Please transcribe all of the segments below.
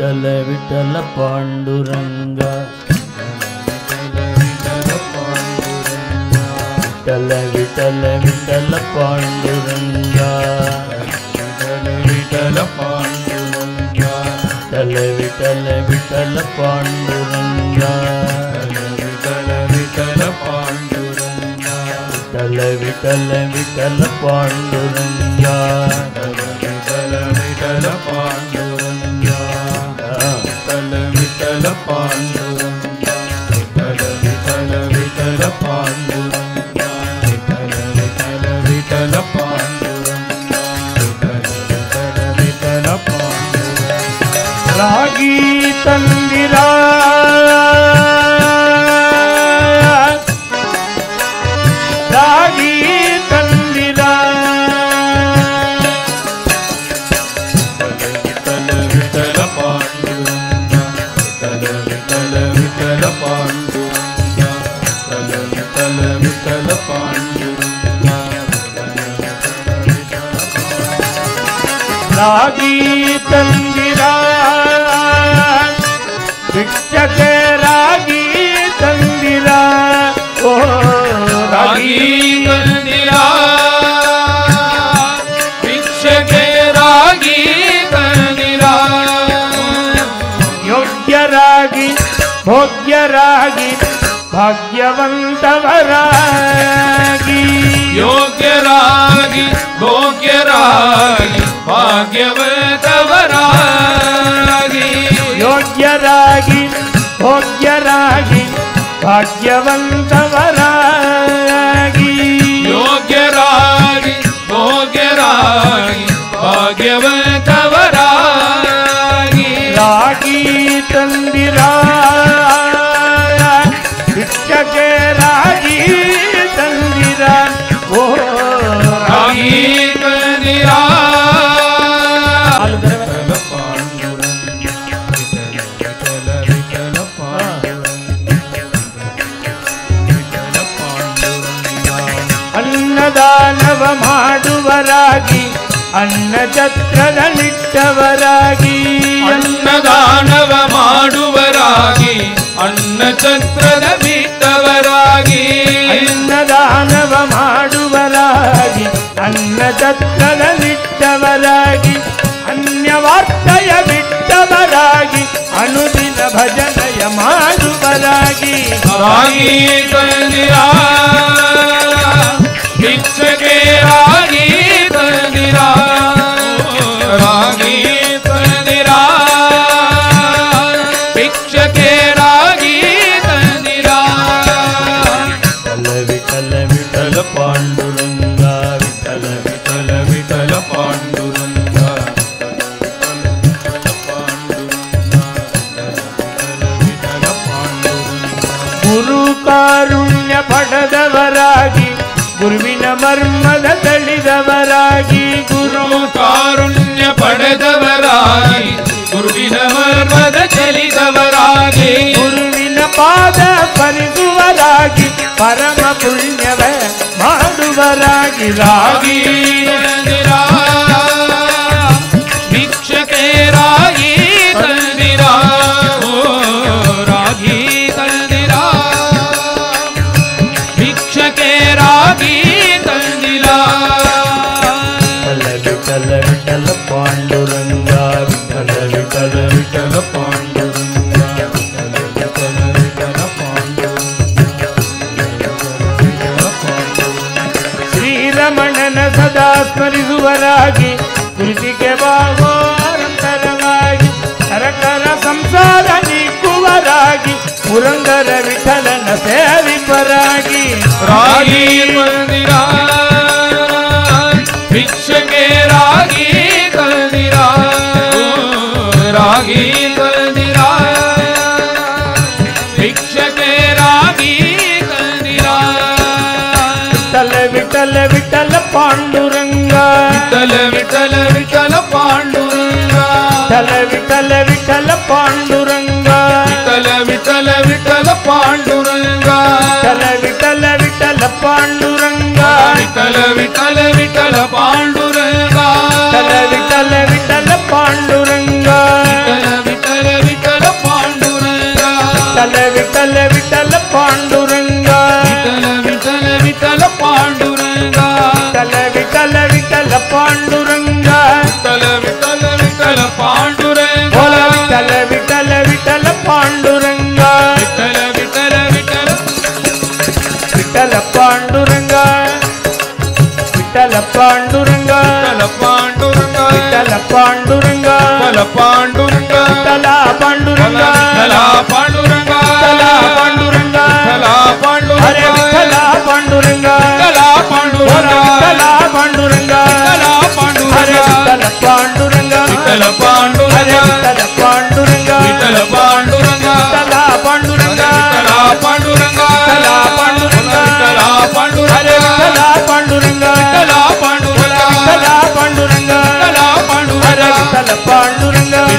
विठ्ठल विठ्ठल पांडुरंग विठ्ठल विठ्ठल विठ्ठल पांडुरंग विठ्ठल पांडुरंग विठ्ठल विठ्ठल विठ्ठल पांडुरंग विठ्ठल विठ्ठल पांडुरंग विठ्ठल विठ्ठल विठ्ठल पांडुरंग विठ्ठल विठ्ठल पांडुरंग विठ्ठल विठ्ठल पांडुरंग विठ्ठल विठ्ठल विठ्ठल पांडुरंग विठ्ठल विठ्ठल विठ्ठल पांडुरंग विठ्ठल विठ्ठल विठ्ठल पांडुरंग ರಾಗಿ ತಂದಿರ ರಾಗಿ ತಂದಿರ विठ्ठल विठ्ठल पांडुरंग विठ्ठल विठ्ठल विठ्ठल पांडुरंग विठ्ठल विठ्ठल विठ्ठल पांडुरंग ರಾಗಿ ತಂದಿರ ಭಿಕ್ಷಕ್ಕೆ ರಾಗಿ ತಂದಿರ ಓ ರಾಗಿ रागी कंदिरा ಯೋಗ್ಯರಾಗಿ ಭೋಗ್ಯರಾಗಿ ಭಾಗ್ಯವಂತವರಾಗಿ योग्य रागी भोग्य रागी भाग्यवतवरागी ಯೋಗ್ಯರಾಗಿ ಭೋಗ್ಯರಾಗಿ ಭಾಗ್ಯವಂತವರಾಗಿ योग्य रागी भोग्य रागी भाग्यवतवरागी ರಾಗಿ ತಂದಿರ ಭಿಕ್ಷಕ್ಕೆ ರಾಗಿ ತಂದಿರ ಓ ರಾಗಿ रागी कंदिरा ಹಾಲು ಬರವೆ? ಅನ್ನದಾನವ ಮಾಡುವರಾಗಿ ಅನ್ನ ಛತ್ರದಲ್ಲಿಟ್ಟವರಾಗಿ ಅನ್ನದಾನವ ಮಾಡುವರಾಗಿ ಅನ್ನ ಚಕ್ರದ ಬಿಟ್ಟವರಾಗಿ ಅನ್ನದಾನವ ಮಾಡುವರಾಗಿ ಅನ್ನ ಛತ್ರದಲ್ಲಿಟ್ಟವರಾಗಿ ಅನ್ಯವಾರ್ತೆಯ ಬಿಟ್ಟವರಾಗಿ ಅನುದಿನ ಭಜನೆಯ ಮಾಡುವರಾಗಿ ರಾಗಿ ತಂದಿರ ಭಿಕ್ಷಕೆ ರಾಗಿ ತಂದಿರ ರಾಗಿ ತಂದಿರ ಭಿಕ್ಷಕೆ ರಾಗಿ ತಂದಿರ ವಿಠಲ ವಿಠಲ ವಿಠಲ ಪಾಂಡುರಂಗ ವಿಠಲ ವಿಠಲ ವಿಠಲ ಪಾಂಡುರಂಗ ವಿಠಲ ಪಾಂಡುರಂಗ ಗುರು ಕಾರುಣ್ಯ ಪಡೆದವರಾಗಿ ಗುರುವಿನ ಮರ್ಮದ ತಳಿದವರಾಗಿ ಗುರು ಗುರು ಕಾರುಣ್ಯ ಪಡೆದವರಾಗಿ ಗುರುವಿನ ಮರ್ಮದ ಚಲಿದವರಾಗಿ ಗುರುವಿನ ಪಾದ ಪರಿಸುವರಾಗಿ ಪರಮ ಪುಣ್ಯವ ಮಾಡುವರಾಗಿ ರಾಗಿ ಭಿಕ್ಷಕೇರಾಗಿ ತಂದಿರ ಓ ರಾಗಿ ತಂದಿರ ಭಿಕ್ಷಕೇರಾಗಿ ತಂದಿರ ವಿಠಲ ವಿಠಲ ವಿಠಲ ಪಾಂಡುರಂಗ ವಿಠಲ ವಿಠಲ ವಿಠಲ ಪಾಂಡುರಂಗ ವಿಠಲ ವಿಠಲ ವಿಠಲ ಪಾಂಡುರಂಗ ವಿಠಲ ಪಾಂಡುರಂಗ ಶ್ರೀರಮಣನ ಸದಾ ಸ್ಮರಿಸುವರಾಗಿ ಕೃತಿಗೆ ಭಾಗೋರಂತರವಾಗಿ ನರಕರ ಸಂಸಾರ ನೀಕ್ಕುವರಾಗಿ ಪುರಂದರ ವಿಠಲನ ಸೇವಿಪರಾಗಿ ರಾಗಿ ಮಂದಿರ ಭಿಕ್ಷಕೆ ರಾಗಿ ತಂದಿರ ರಾಗಿ ತಂದಿರ ಭಿಕ್ಷಕೆ ರಾಗಿ ತಂದಿರ ವಿಠಲ ವಿಠಲ ವಿಠಲ ಪಾಂಡುರಂಗ ವಿಠಲ ವಿಠಲ ವಿಠಲ ಪಾಂಡುರಂಗ ವಿಠಲ ವಿಠಲ ವಿಠಲ ಪಾಂಡುರಂಗ ವಿಠಲ ವಿಠಲ ವಿಠಲ ಪಾಂಡುರಂಗ ವಿಠಲ ವಿಠಲ ವಿಠಲ ಪಾಂಡುರಂಗ ವಿಠಲ ವಿಠಲ ವಿಠಲ ಪಾಂಡುರಂಗ ವಿಠಲ ವಿಠಲ ವಿಠಲ ಪಾಂಡುರಂಗ ವಿಠಲ ವಿಠಲ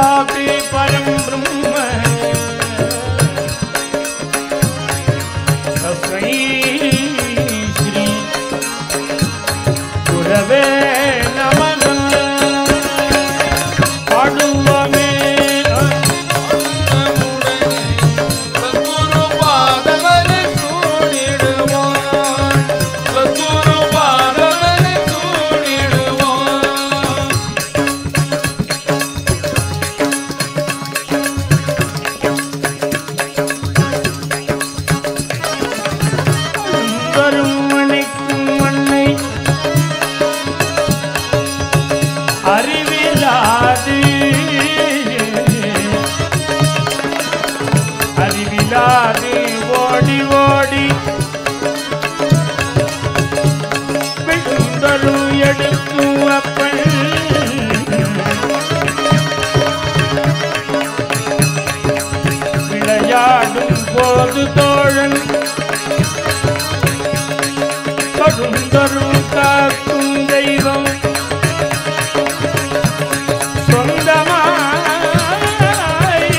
सर्वव्यापी परं ब्रह्म तस्मै श्री गुरवे नमः பாடுவோமே சத்குரு பாதவரை சூடிடுவோம் சத்குரு பாதவரை சூடிடுவோம் வரும் மணிக்கும் மண்ணை அறிவிலாது அறிவிலாது ஓடி ஓடி விழுந்தரும் எடுக்கும் அப்பன் விளையாடும் போது தோழன் கொடுந்தரும் காக்கும் தெய்வம் சொந்தமாய்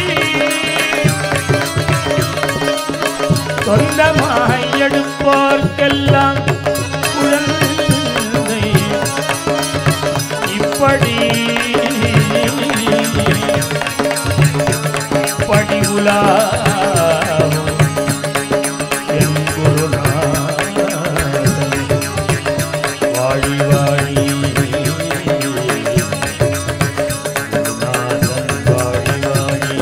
சொந்தமாய் எடுப்போர்க்கெல்லாம் குழந்தை இப்படி படி உலாவும் என் குருநாதன் வாழி வாழி குருநாதன் வாழி வாழி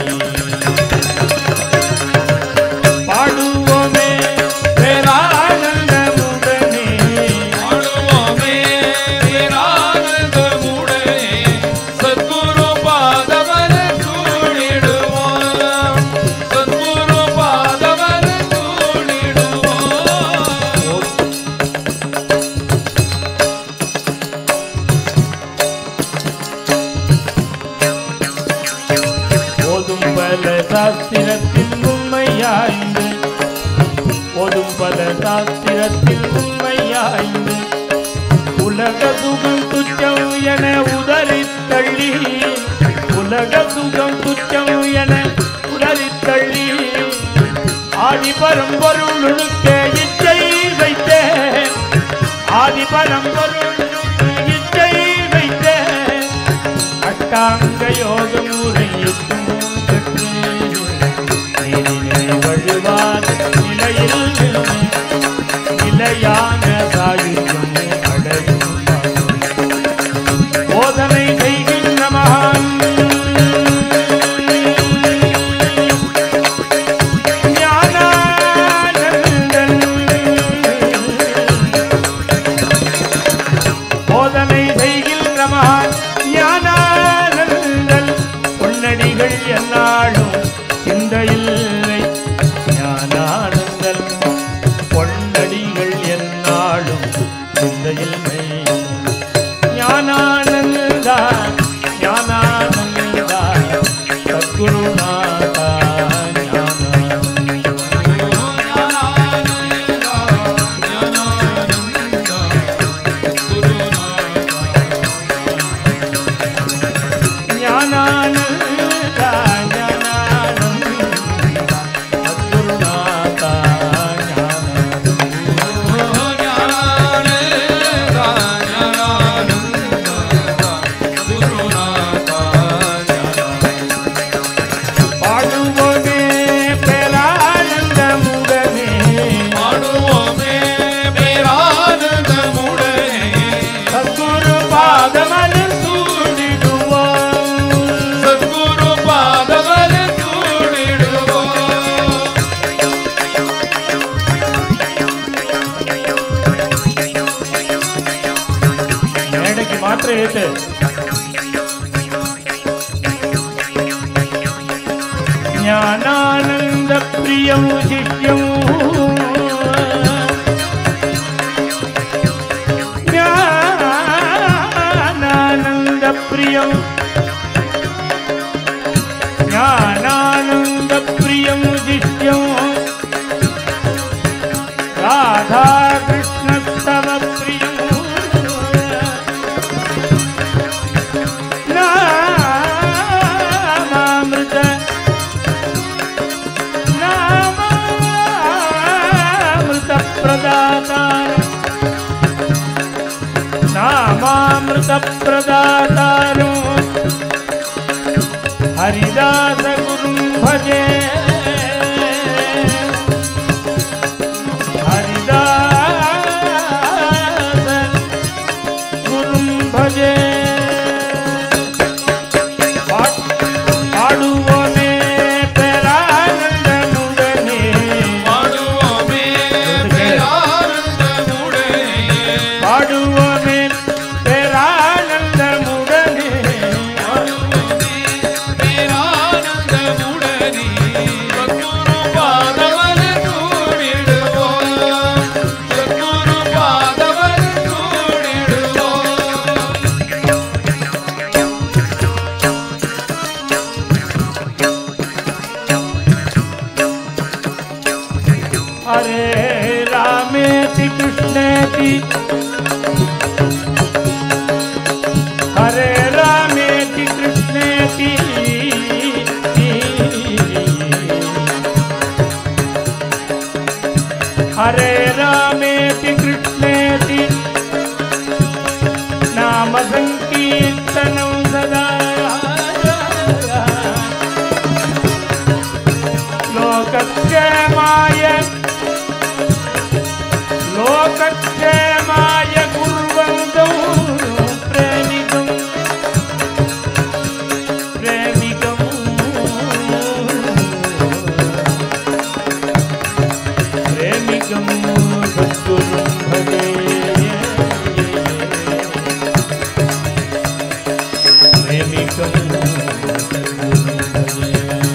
பாடுவோமே பேரானந்தமுடனே பாடுவோமே வீரானந்தமுடனே சத்குரு பாதவரை சூடிடுவோம் சத்குரு பாதவரை சூடிடுவோம் போதும் பல சாஸ்திரத்தில் உண்மையாய்ந்து போதும் பல சாஸ்திரத்தில் உண்மையாய்ந்து உலக சுகம் துச்சம் என உதறி தள்ளி உலக சுகம் துச்சம் என உதறி தள்ளி ஆதி பரம்பொருளுக்க இச்சை வைத்தேன் ஆதி பரம்பொருளுக்கு இச்சை வைத்தேன் அட்டாங்க யோக முறையிட்டும் பெற்று நீரினை வழுவாத நிலையில் நின்று நிலையான சாயுஜம் அடையும் போதனை செய்கின்ற மகான் ஞானானந்தன் போதனை செய்கின்ற மகான் ஞானானந்தன் பொன்னடிகள் என்னாலும் சிந்தையில்லை ஞானானந்தன் பொன்னடிகள் என்னாலும் சிந்தையில்லை ஞானானந்தா ஞானானந்தா சத்குருநாதா ஞானானந்தா ஞானானந்தா ஞானானந்தா சத்குருநாதா ஞானானந்தா பாடுவோமே பேரானந்தமுடனே சத்குரு பாதமலர் சூடிடுவோம் மேடைக்கு மாற்ற ஏத்து ஞானானந்த பிரியம் சிஷ்யம் ஞானானந்த பிரியம் ஞானானந்த பிரியம் சிஷ்யம் ராதா கிருஷ்ணஸ்தவ பிரியம் अमृत प्रदातारो हरिदास गुरुं भजे हरिदास गुरुं भजे பாடுவோமே பேரானந்தமுடனே பாடுவோமே பேரானந்தமுடனே பாடுவோமே பேரானந்தமுடனே பாடுவோமே பேரானந்தமுடனே சத்குரு பாதமலர் சூடிடுவோம் சத்குரு பாதமலர் சூடிடுவோம் हरे रामेति कृष्णेति हरे रामेति कृष्णेति हरे रामेति कृष्णेति नाम संकीर्तनं सदा लोकक्षेमाय लोकक्षेमाय कुर्वन्तौ प्रेमिकम् प्रेमिकम् प्रेमिकं सद्गुरुं भजे प्रेमिकं सद्गुरुं भजे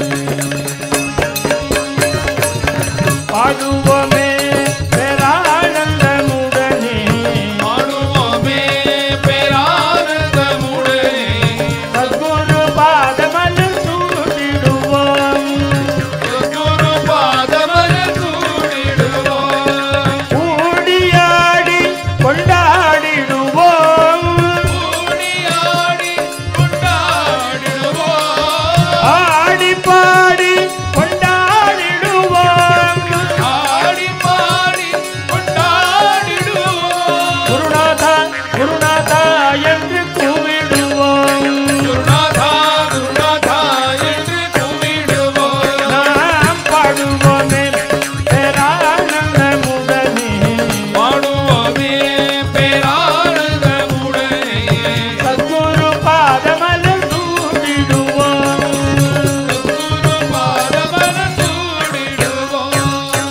பாடுவோமே பேரானந்தமுடனே பாடுவோமே பேரானந்தமுடனே சத்குரு பாதமலர் சூடிடுவோம் சத்குரு பாதமலர் சூடிடுவோம் கூடியாடி கொண்டாடிடுவோம் கூடியாடி கொண்டாடிடுவோம் ஆடி பாடி கொண்டாடிடுவோம் ஆடி பாடி கொண்டாடிடுவோம் குருநாதா குருநாதா என்று கூவிடுவோம் குருநாதா குருநாதா என்று கூவிடுவோம் நாம் பாடுவோமே பேரானந்தமுடனே பாடுவோமே பேரானந்தமுடனே சத்குரு பாதமலர் சூடிடுவோம் சத்குரு பாதமலர் சூடிடுவோம்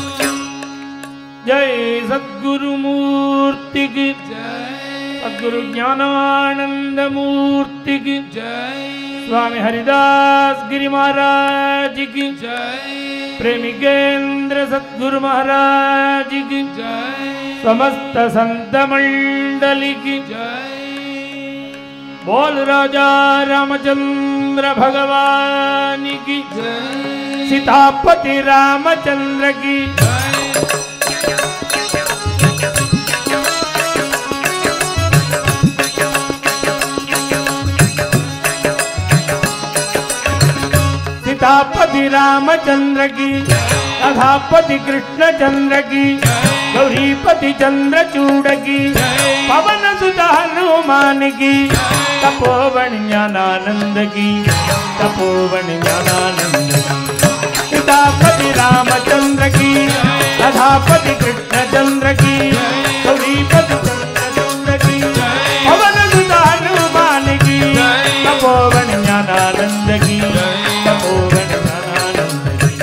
ஜெய் சத்குருமூர்த்திக்கு ஜெய் சத்குரு ஞானானந்தமூர்த்திக்கு ஜெய் சுவாமி ஹரிதாஸ் கிரி மகாராஜிக்கு ஜெய் प्रेमिकेन्द्र सद्गुरु महाराज की ஜெய் समस्त संत मंडली की ஜெய் बोल राजा रामचंद्र भगवान की ஜெய் सीतापति रामचंद्र की सीतापति रामचंद्र की राधापति कृष्णचंद्र की गौरीपति चंद्रचूड़ की पवन सुत हनुमान की तपोवन ज्ञानानंद की तपोवन ज्ञानानंद की सीतापति रामचंद्र की राधापति कृष्णचंद्र की गौरीपति चंद्रचूड़ की पवन सुत हनुमान की तपोवन ज्ञानानंद की तपोवन ज्ञानानंद की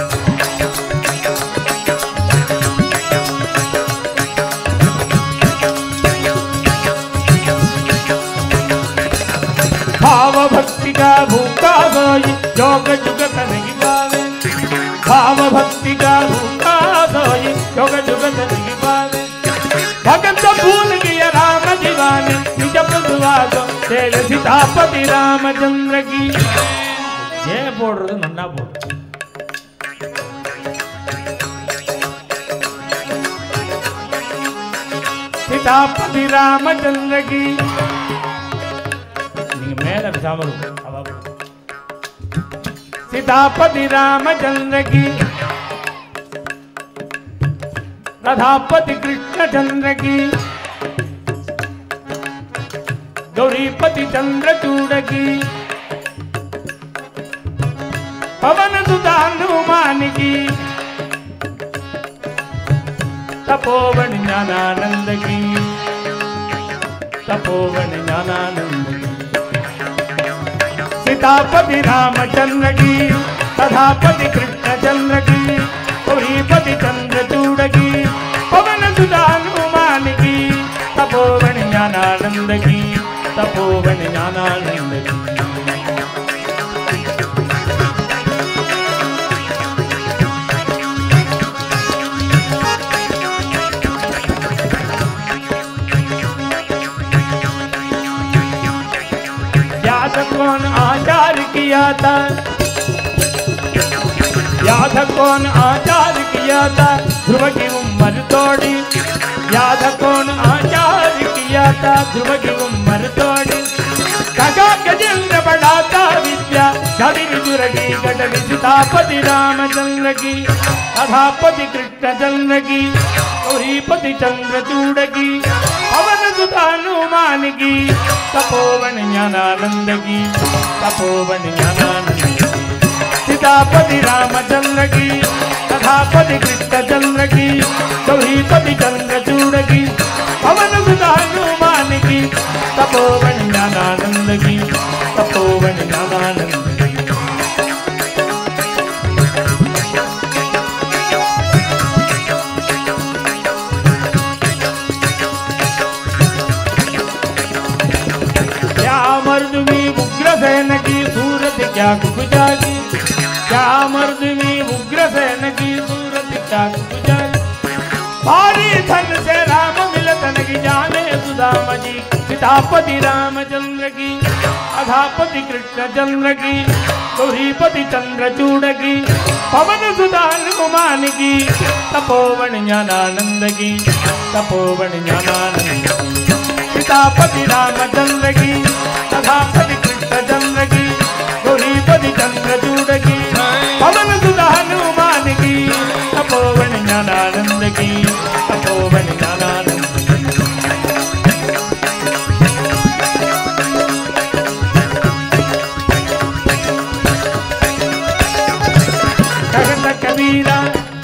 भाव भक्ति का भूखा सोई योग जुगत नहीं पावे भाव भक्ति का भूखा सोई योग जुगत नहीं पावे भगत भूल गया राम दीवाने निज प्रभुवादो तेरे सीतापति रामचंद्र की जय போடுறது நன்னா போடு सीतापति रामचंद्र की நீங்க மேல பேசாம இருக்கும் அவ போடு. सीतापति रामचंद्र की राधापति कृष्णचंद्र की गौरीपति चंद्रचूड़ की पवन सुधा हनुमान की तपोवन ज्ञानानंद की तपोवन ज्ञानानंद की सीतापति रामचंद्र की तथापति कृष्णचंद्र की गौरीपति चंद्रचूड़ की पवन सुधा हनुमान की तपोवन ज्ञानानंद की तपोवन ज्ञानानंद की याद कौन आचार किया था याद कौन आचार किया था ध्रुव की उम्र तोड़ी याद कौन आचार किया था ध्रुव की उम्र तोड़ी कगा गजेंद्र बढ़ाता विद्या छवि दुर्गी गट विजितापति रामचंद्र की अधापति कृष्णचंद्र की गौरीपति चंद्रचूड़ की पवन सुधा हनुमान की तपोवन ज्ञानानंद की तपोवन ज्ञानानंद की सीतापति रामचंद्र की तथापति कृष्णचंद्र की गौरीपति चंद्रचूड़ की पवन सुधा हनुमान की तपोवन ज्ञानानंद की तपोवन ज्ञानानंद की क्या मर्द में उग्रसेन की सूरत क्या जागी क्या मर्द में उग्रसेन की सूरत क्या जागी भारी धन से राम मिलतन की जाने सुदाम जी सीतापति रामचंद्र की अधापति कृष्णचंद्र की गौरीपति चंद्रचूड़ की पवन सुधा हनुमान की तपोवन ज्ञानानंद की तपोवन ज्ञानानंद की सीतापति रामचंद्र की तथापति कृष्णचंद्र की गौरीपति चंद्रचूड़ की पवन सुधा हनुमान की तपोवन ज्ञानानंद की तपोवन ज्ञानानंद की कहत कबीरा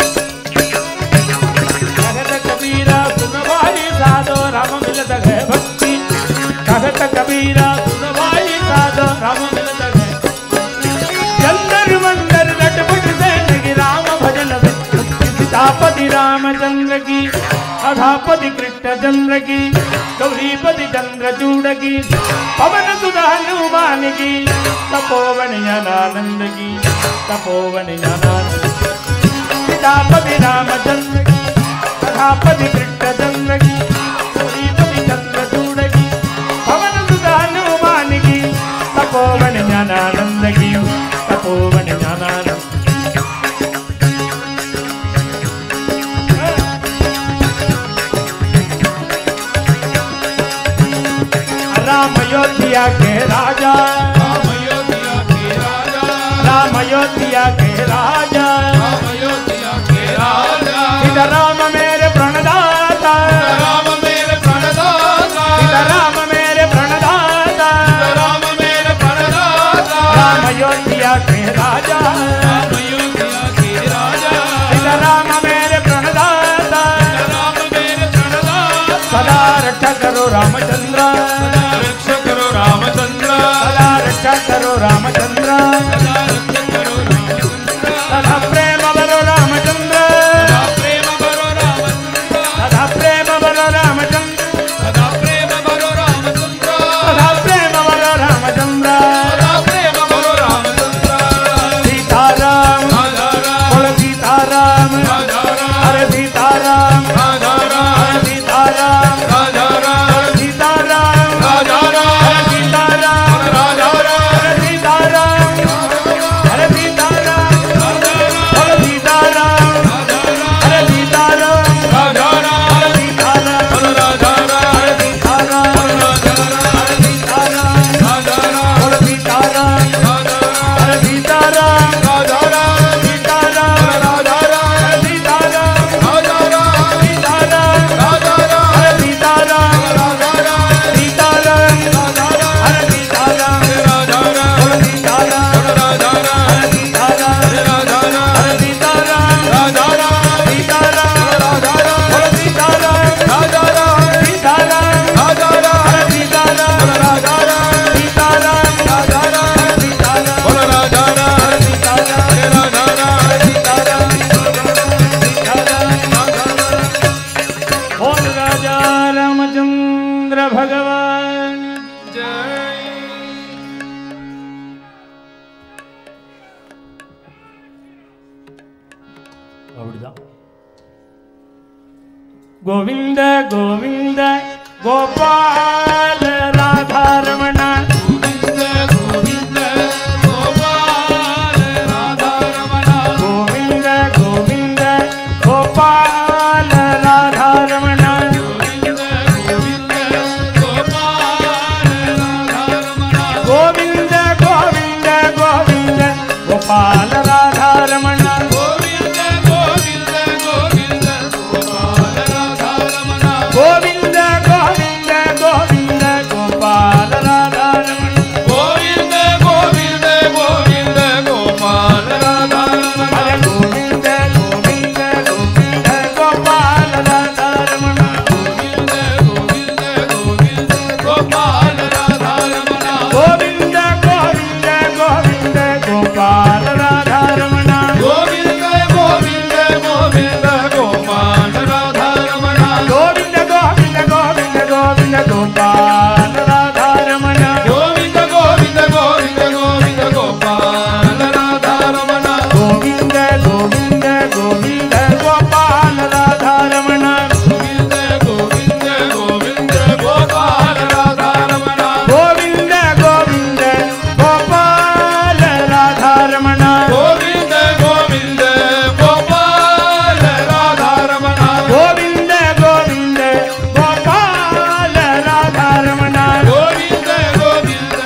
कहत कबीरा सुन भाई साधो राम मिलत है भक्ति कहत कबीरा सुन भाई साधो राम मिलत है चंदर मंदर लटपट से लगी राम भजन में मुक्ति सीतापति रामचंद्र की अधापति कृष्णचंद्र की गौरीपति चंद्रचूड़ की पवन सुधा हनुमान की तपोवन ज्ञानानंद की तपोवन ज्ञानानंद की सीतापति रामचंद्र की तथापति कृष्णचंद्र की गौरीपति चंद्रचूड़ की पवन सुधा हनुमान की तपोवन ज्ञानानंद की तपोवन ज्ञानानंद राम अयोध्या के राजा राम अयोध्या के राजा राम अयोध्या के राजा राम अयोध्या के राजा सीता राम मेरे प्रणदाता राम मेरे प्रणदाता सीता राम मेरे प्रणदाता राम मेरे प्रणदाता राम अयोध्या के राजा राम अयोध्या के राजा सीता राम मेरे प्रणदाता राम मेरे प्रणदाता सदा रक्षा करो रामचंद्र रक्षा करो रामचंद्र सदा रक्षा करो रामचंद्र सदा रक्षा करो रामचंद्र सदा प्रेम बरो रामचंद्र सदा प्रेम करो रामचंद्र सदा प्रेम बरो रामचंद्र सदा प्रेम करो रामचंद्र सदा प्रेम बरो रामचंद्र सदा प्रेम करो रामचंद्र सीताराम राजा राम बोल सीताराम राजा राम अरे सीताराम राजा राम अरे सीताराम राजा राम सीताराम राजा अरे राम सीताराम राजा राम अरे सीताराम भगवान जय அப்படிதான் கோவிந்த கோவிந்த கோபால ராதாரமண गोविंद गोविंद गोपाल राधा रमण கோவிந்த கோவிந்த கோபால ராதாரமண गोविंद गोविंद गोपाल राधा रमण கோவிந்த கோவிந்த கோவிந்த கோபால ராதாரமண गोविंद गोविंद गोविंद गोपाल राधा रमण கோவிந்த கோவிந்த கோவிந்த கோபால ராதாரமண गोविंद गोविंद गोविंद गोपाल राधा रमण ஹர கோவிந்த கோவிந்த கோவிந்த கோபால ராதாரமண गोविंद गोविंद गोविंद गोपाल राधा रमण கோவிந்த கோவிந்த கோவிந்த கோபால ராதாரமண गोविंद गोविंद गोविंद गोपाल राधा रमण கோவிந்த கோவிந்த கோவிந்த கோவிந்த கோபால ராதாரமண गोविंद गोविंद गोविंद गोविंद गोपाल राधा रमण கோவிந்த கோவிந்த கோவிந்த கோபால ராதாரமண गोविंद गोविंद गोविंद गोपाल राधा रमण கோவிந்த கோவிந்த கோபால ராதாரமண गोविंद गोविंद गोपाल राधा रमण கோவிந்த கோவிந்த கோபால ராதாரமண गोविंद गोविंद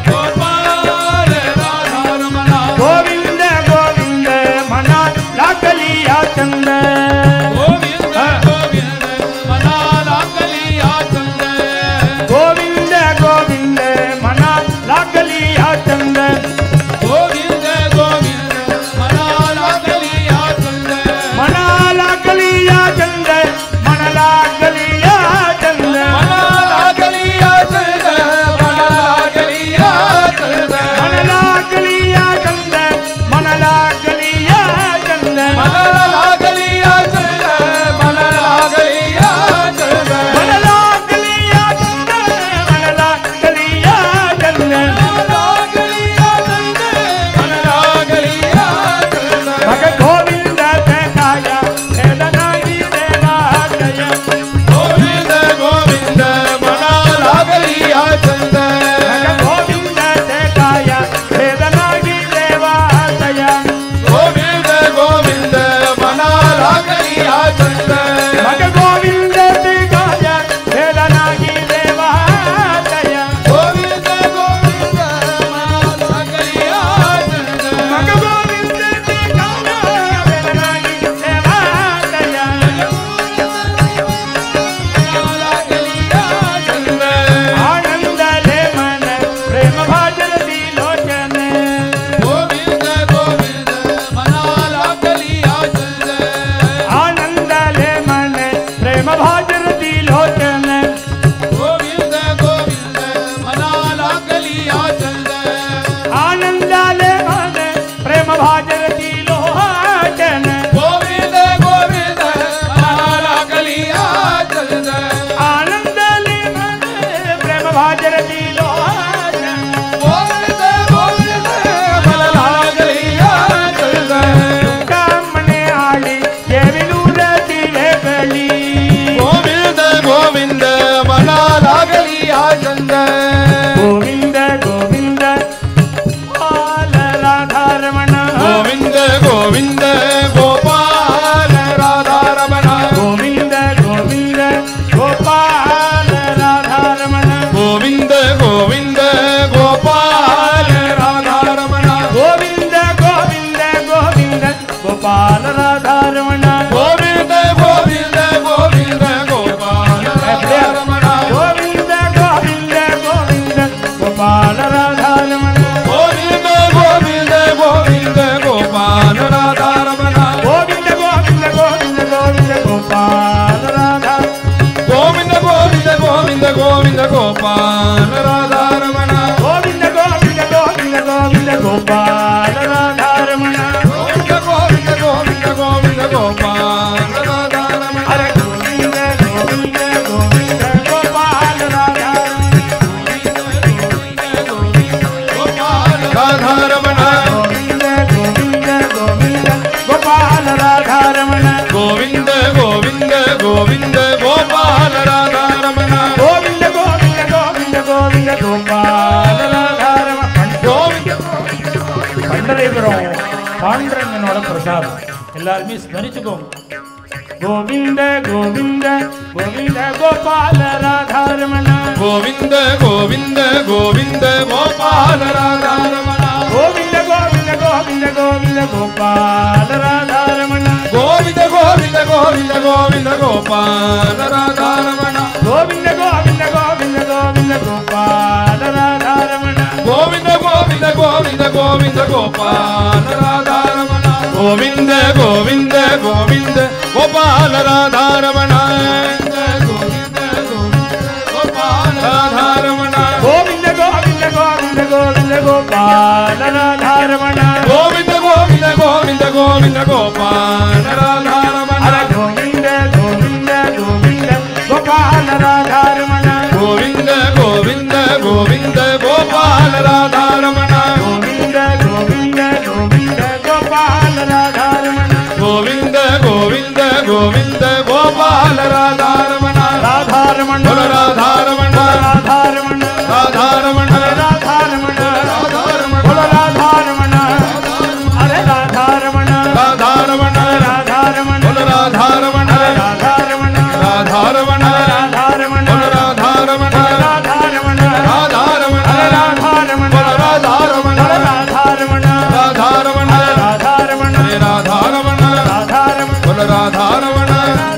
गोपाल राधा रमण கோவிந்த கோவிந்த மனா லாக்கலியா சந்த गोविंद गोविंद मनाला कलिया चंद கோவிந்த கோவிந்த மனா லாக்கலியா சந்த गोविंद गोविंद मनाला कलिया चंद மனா லாக்கலியா சந்த மணலா கலியா சந்த मनाला कलिया चंद मनाला कलिया चंद மணலா கலியா சந்த மணலா கலியா சந்த मनाला कलिया चंद मनाला कलिया चंद மணலா கலியா சந்த மணலா கலியா சந்த मनाला कलिया चंद मनाला कलिया चंद மக கோவிந்த தேகாய வேதனாகி தேவாதய गोविंद गोविंद मनाला कलिया चंद மக கோவிந்த தேகாய வேதனாகி தேவாதய गोविंद गोविंद मनाला कलिया चंद மக கோவிந்த தேகாய வேதனாகி தேவாதய गोविंद गोविंद मनाला कलिया चंद மக கோவிந்த தேகாய வேதனாகி தேவாதய मनाला कलिया चंद ஆனந்த லேமன பிரேம பாஜரதி லோச்சன गोविंद गोविंद मनाला कलिया चंद ஆனந்த லேமன பிரேம பாஜரதி லோச்சன गोविंद गोविंद मनाला कलिया चंद ஆனந்த லேமன பிரேம பாஜரதி லோச்சன गोविंद गोविंद मनाला कलिया चंद ஆனந்த லேமன பிரேம பாஜரதி லோச்சன गोविंद गोविंद मनाला कलिया चंद கம்மனே ஆளி எவிலூரத்திலே களி गोविंद गोविंद मनाला कलिया चंद கோவிந்த கோவிந்த பால ராதாரமண गोविंद गोविंद गोपाल राधा रमण கோவிந்த கோவிந்த கோபால ராதாரமண गोविंद गोविंद गोपाल राधा रमण கோவிந்த கோவிந்த கோவிந்த கோபால ராதாரமண गोविंद गोविंद गोविंद गोपाल राधा रमण கோவிந்த கோவிந்த கோவிந்த கோபால ராதாரமண गोविंद गोविंद गोविंद गोपाल राधा रमण கோவிந்த கோவிந்த கோவிந்த கோவிந்த கோபால ராதா गोविंद गोविंद गोविंद गोविंद गोपाल राधा रमण கோவிந்த கோவிந்த கோவிந்த கோவிந்த கோபால ராதாரமண गोविंद गोविंद गोविंद गोविंद गोपाल राधा रमण அர கோவிந்த கோவிந்த கோவிந்த கோபால ராதா గోవింద గోపాల రాధారమణ గోవింద గోవింద గోవింద గోవింద గోపాల రాధాரமண గోవింద பண்டரைபுரம் பாண்டரங்கனோட பிரசாதம் எல்லாருமே ஸ்மரிச்சுக்கோங்க கோவிந்த கோவிந்த கோவிந்த கோபால ராதாரமண గోవింద గోవింద గోవింద గోపాల రాధారమణ கோவிந்த கோவிந்த கோவிந்த கோவிந்த கோபால ராதாரமண గోవింద గోవింద గోవింద గోవింద గోపాల రాధారమణ கோவிந்த கோவிந்த கோவிந்த கோவிந்த கோபால ராதாரமண గోవింద గోవింద గోవింద గోవింద గోపాల రాధారమణ గోవింద గోవింద గోవింద గోపాల రాధారమణ గోవింద గోవింద గోపాల రాధారమణ கோவிந்த கோவிந்த கோவிந்த கோவிந்த கோபால ராதாரமண గోవింద గోవింద గోవింద గోవింద గోపాల రాధారమణ அட கோவிந்த கோவிந்த கோவிந்த கோபால ராதாரமண గోవింద గోవింద గోవింద గోపాల రాధారమణ கோவிந்த கோவிந்த கோவிந்த கோபால ராதாரமண గోవింద గోవింద గోవింద గోపాల రాధారమణ ராதாரமண బోల రాధారమణ ராதாரமண రాధారమణ ராதாரமண రాధారమణ போல ராதாரமண அரே ராதாரமண రాధారమణ ராதாரமண బోల రాధారమణ ராதாரமண రాధారమణ ராதாரமண బోల రాధారమణ ராதாரமண రాధారమణ ராதாரமண బోల రాధారమణ ராதாரமண రాధారమణ ராதாரமண హరే రాధారమణ ராதாரமண బోల రాధారమణ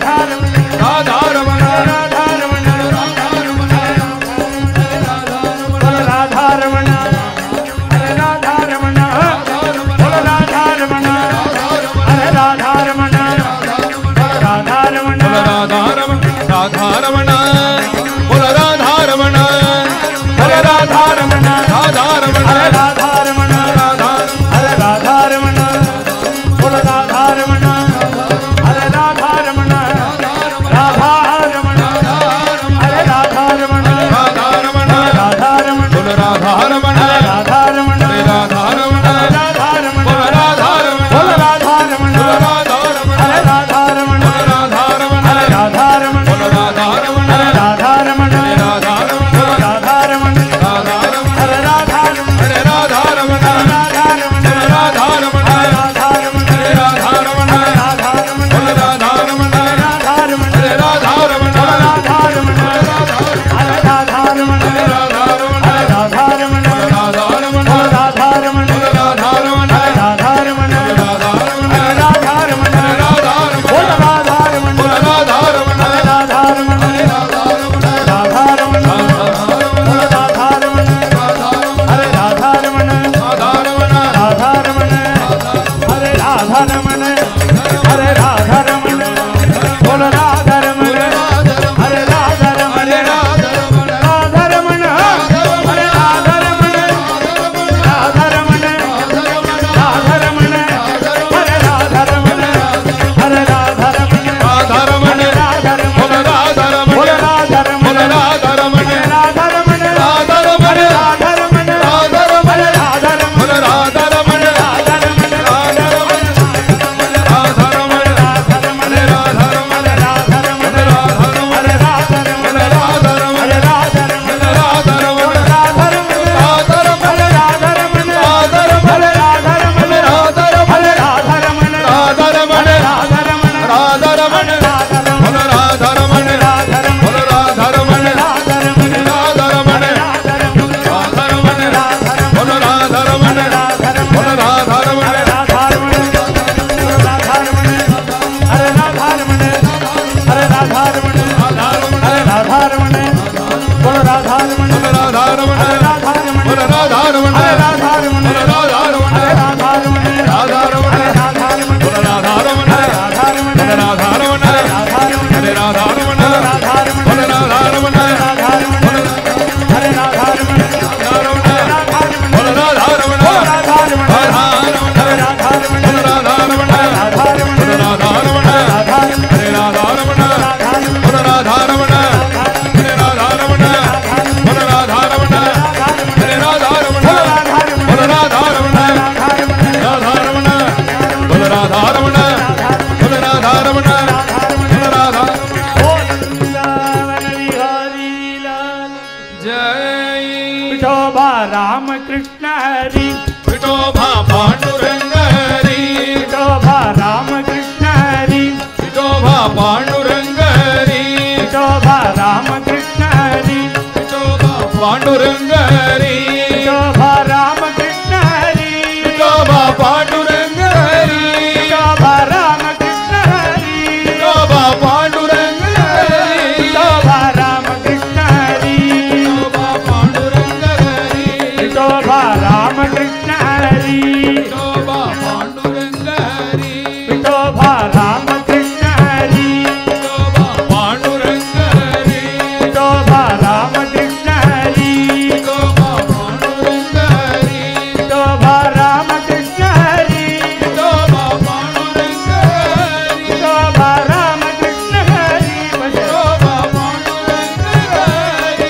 ராமகிருஷ்ண ஹரி विठोबा पांडुरंग हरी விட்டோபா ராமகிருஷ்ண ஹரி विठोबा पांडुरंग हरी விட்டோபா ராமகிருஷ்ண ஹரி विठोबा पांडुरंग हरी விட்டோபா ராமகிருஷ்ண ஹரி विठोबा पांडुरंग हरी விட்டோபா ராமகிருஷ்ண ஹரி विठोबा पांडुरंग हरी விட்டோபா ராமகிருஷ்ண ஹரி विठोबा पांडुरंग हरी விட்டோபா ராமகிருஷ்ண ஹரி विठोबा पांडुरंग हरी விட்டோபா ராமகிருஷ்ண ஹரி विठोबा पांडुरंग हरी விட்டோபா ராமகிருஷ்ண ஹரி विठोबा पांडुरंग हरी விட்டோபா ராமகிருஷ்ண ஹரி विठोबा पांडुरंग हरी விட்டோபா ராமகிருஷ்ண ஹரி பஜ विठोबा पांडुरंग हरी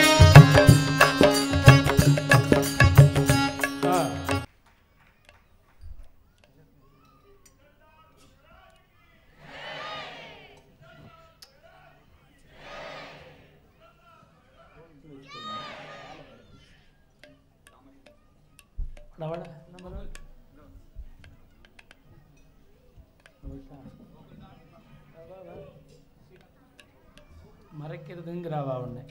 மறைக்கிறதுங்கிறாவா ஒன்று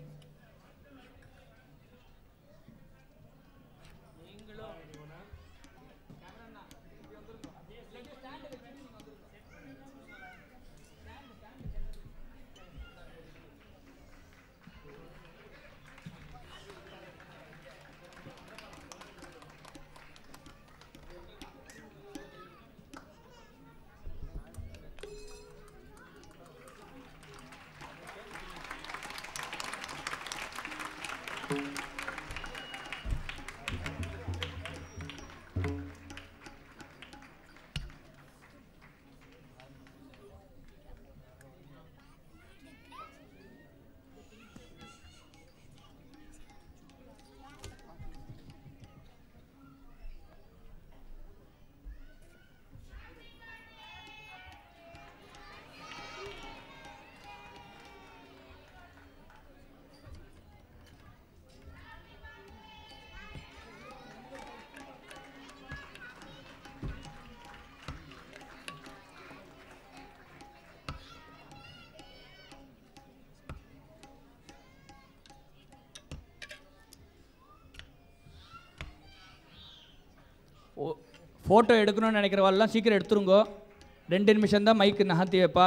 ஃபோட்டோ எடுக்கணும்னு நினைக்கிறவாள்லாம் சீக்கிரம் எடுத்துருங்கோ ரெண்டு நிமிஷம் தான் மைக்கு நகர்த்தி வைப்பா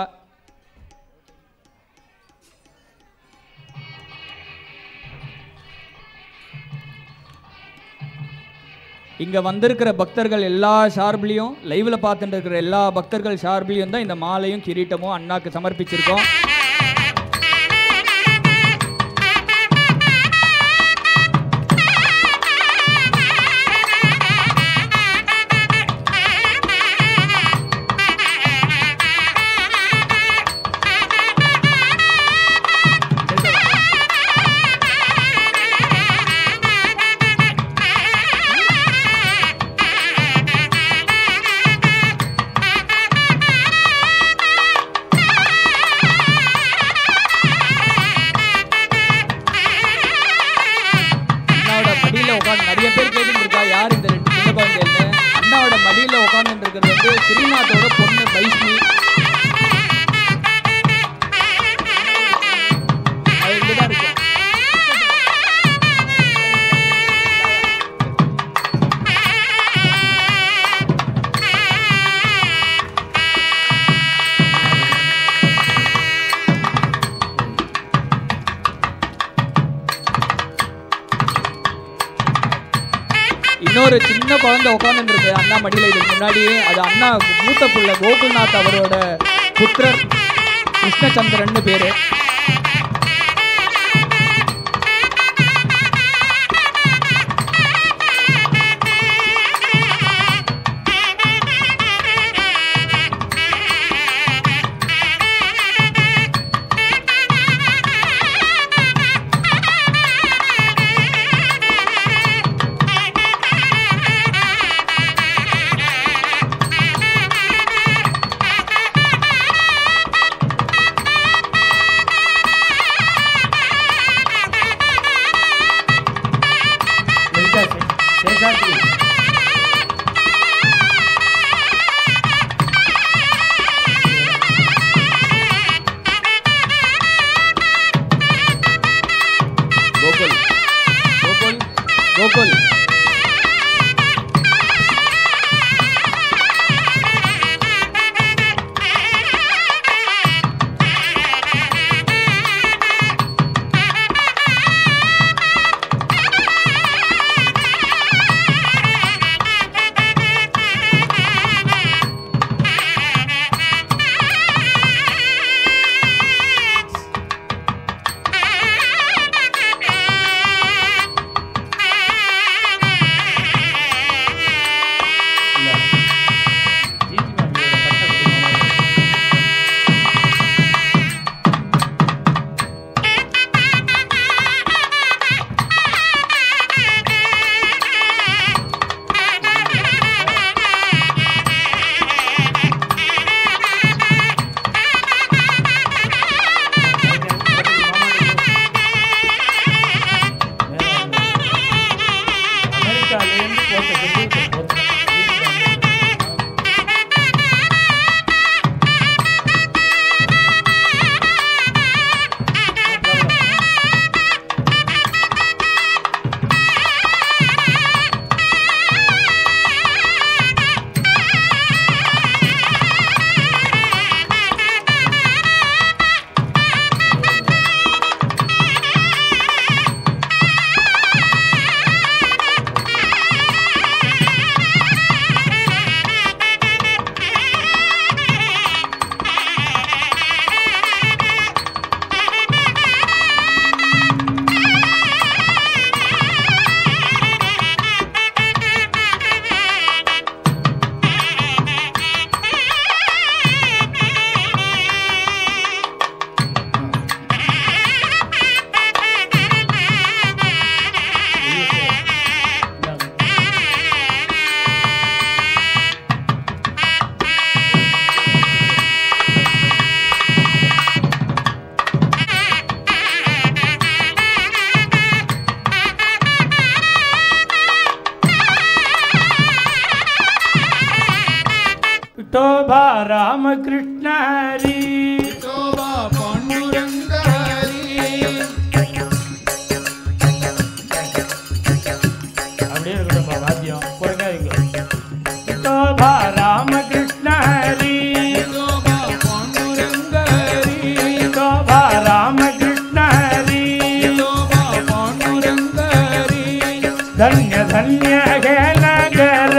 இங்கே வந்திருக்கிற பக்தர்கள் எல்லா சார்பிலையும் லைவில் பார்த்துட்டு இருக்கிற எல்லா பக்தர்கள் சார்பிலையும் தான் இந்த மாலையும் கிரீட்டமும் அண்ணாக்கு சமர்ப்பிச்சிருக்கோம் அண்ணாவோட மடியில் உட்காந்து நிறைய பேர் கேட்டுட்டு இருக்கா யார் இந்த ரெண்டு சின்ன குழந்தைன்னு அண்ணாவோட மடியில் உட்காந்துட்டு இருக்கிறது வந்து ஸ்ரீநாத்தோட பொண்ணு வைஷ்ணி அது இங்கே தான் இருக்கு இன்னொரு சின்ன குழந்தை உட்காந்துட்டு இருக்கு அண்ணா மடியில் இதுக்கு முன்னாடியே அது அண்ணா மூத்த பிள்ளை கோகுல்நாத் அவரோட புத்திரர் கிருஷ்ணச்சந்திரன்னு பேரு गोकुल அமெரிக்காலேருந்து போட்ட செல்வத்தை போட்டு விட்டோபா ராமகிருஷ்ண ஹரி விட்டோபா பாண்டுரங்க ஹரி அப்படியே இருக்கட்டும் வாத்தியம் பொறுக்காதீங்க விட்டோபா ராமகிருஷ்ண ஹரி விட்டோபா பாண்டுரங்க ஹரி விட்டோபா ராமகிருஷ்ண ஹரி விட்டோபா பாண்டுரங்க ஹரி धन्य धन्य हे नगर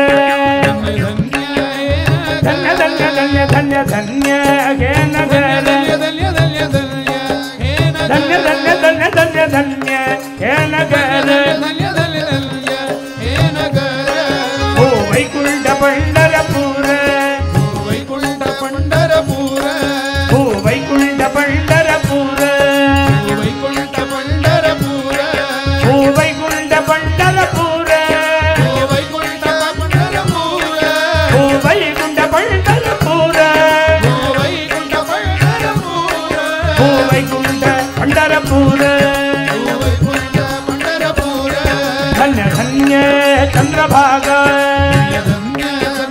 தன்மை தன்ய धन्य धन्य धन्य धन्य हे नगर தல்ய தல்ய தல்ய தல்ய ஹே धन्य धन्य धन्य धन्य धन्य हे नगर தல்ய தல்ய தல்ய ஹே நகர ओ वैकुण्ठ पण्डरपुर வைகுண்ட பண்டரபூர ओ वैकुण्ठ पण्डरपुर வைகுண்ட பண்டரபூர ओ वैकुण्ठ पण्डरपुर வைகுண்ட பண்டரபூர ओ वैकुण्ठ पण्डरपुर வைகுண்ட பண்டரபூர ओ वैकुण्ठ पण्डरपुर வைகுண்ட பண்டரபூர धन्य धन्य चन्द्रभागा தன்ய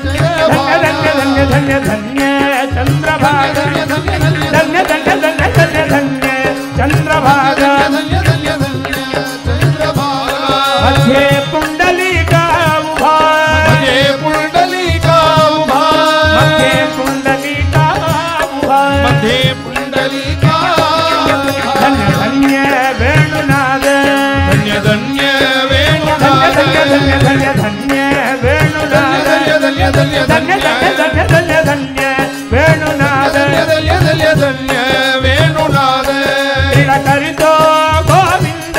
धन्य धन्य धन्य धन्य धन्य चन्द्रभागा धन्य धन्य धन्य धन्य धन्य चन्द्रभागा தல்ய தல்ய தல்ய சந்திரபாகா मध्ये पुण्डलिका उभा மஜே புண்டலிகா உபா मध्ये पुण्डलिका उभा மதே புண்டலிகா धन्य धन्य वेणुनाद தன்ய தன்ய धन्य வேணுநாத धन्य धन्य धन्य धन्य वेणुनाद தல்ய தல்ய தல்ய धन्य धन्य धन्य धन्य धन्य वेणुनाद தல்ய தல்ய தல்ய வேணுநாத क्रीडकरितो गोविन्द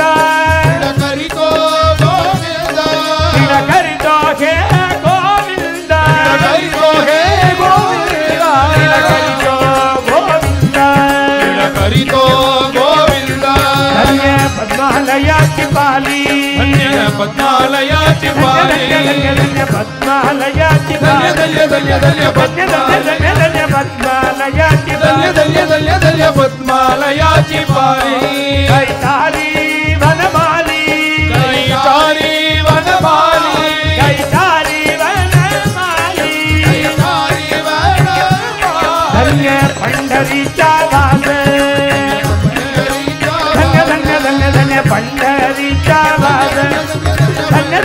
கரிகோ கோவிந்த क्रीडकरितो हे गोविन्द கரிகோ ஹே கோவிந்தா क्रीडकरितो गोविन्द கரிகோ கோவிந்தா धन्य पद्मालयाची पाली धन्य पद्मालयाची पाली धन्य धन्य धन्य पद्मालयाची धन्य पाली धन्य धन्य धन्य धन्य धन्य धन्य धन्य पद्मालयाची धन्य पाली धन्य धन्य धन्य पद्मालयाची पाली कैतारी वनमाली कैतारी वनमाली कैतारी वनमाली कैतारी वनमाली धन्य पंढरीचा वास धन्य धन्य धन्य धन्य पंढरीचा वास धन्य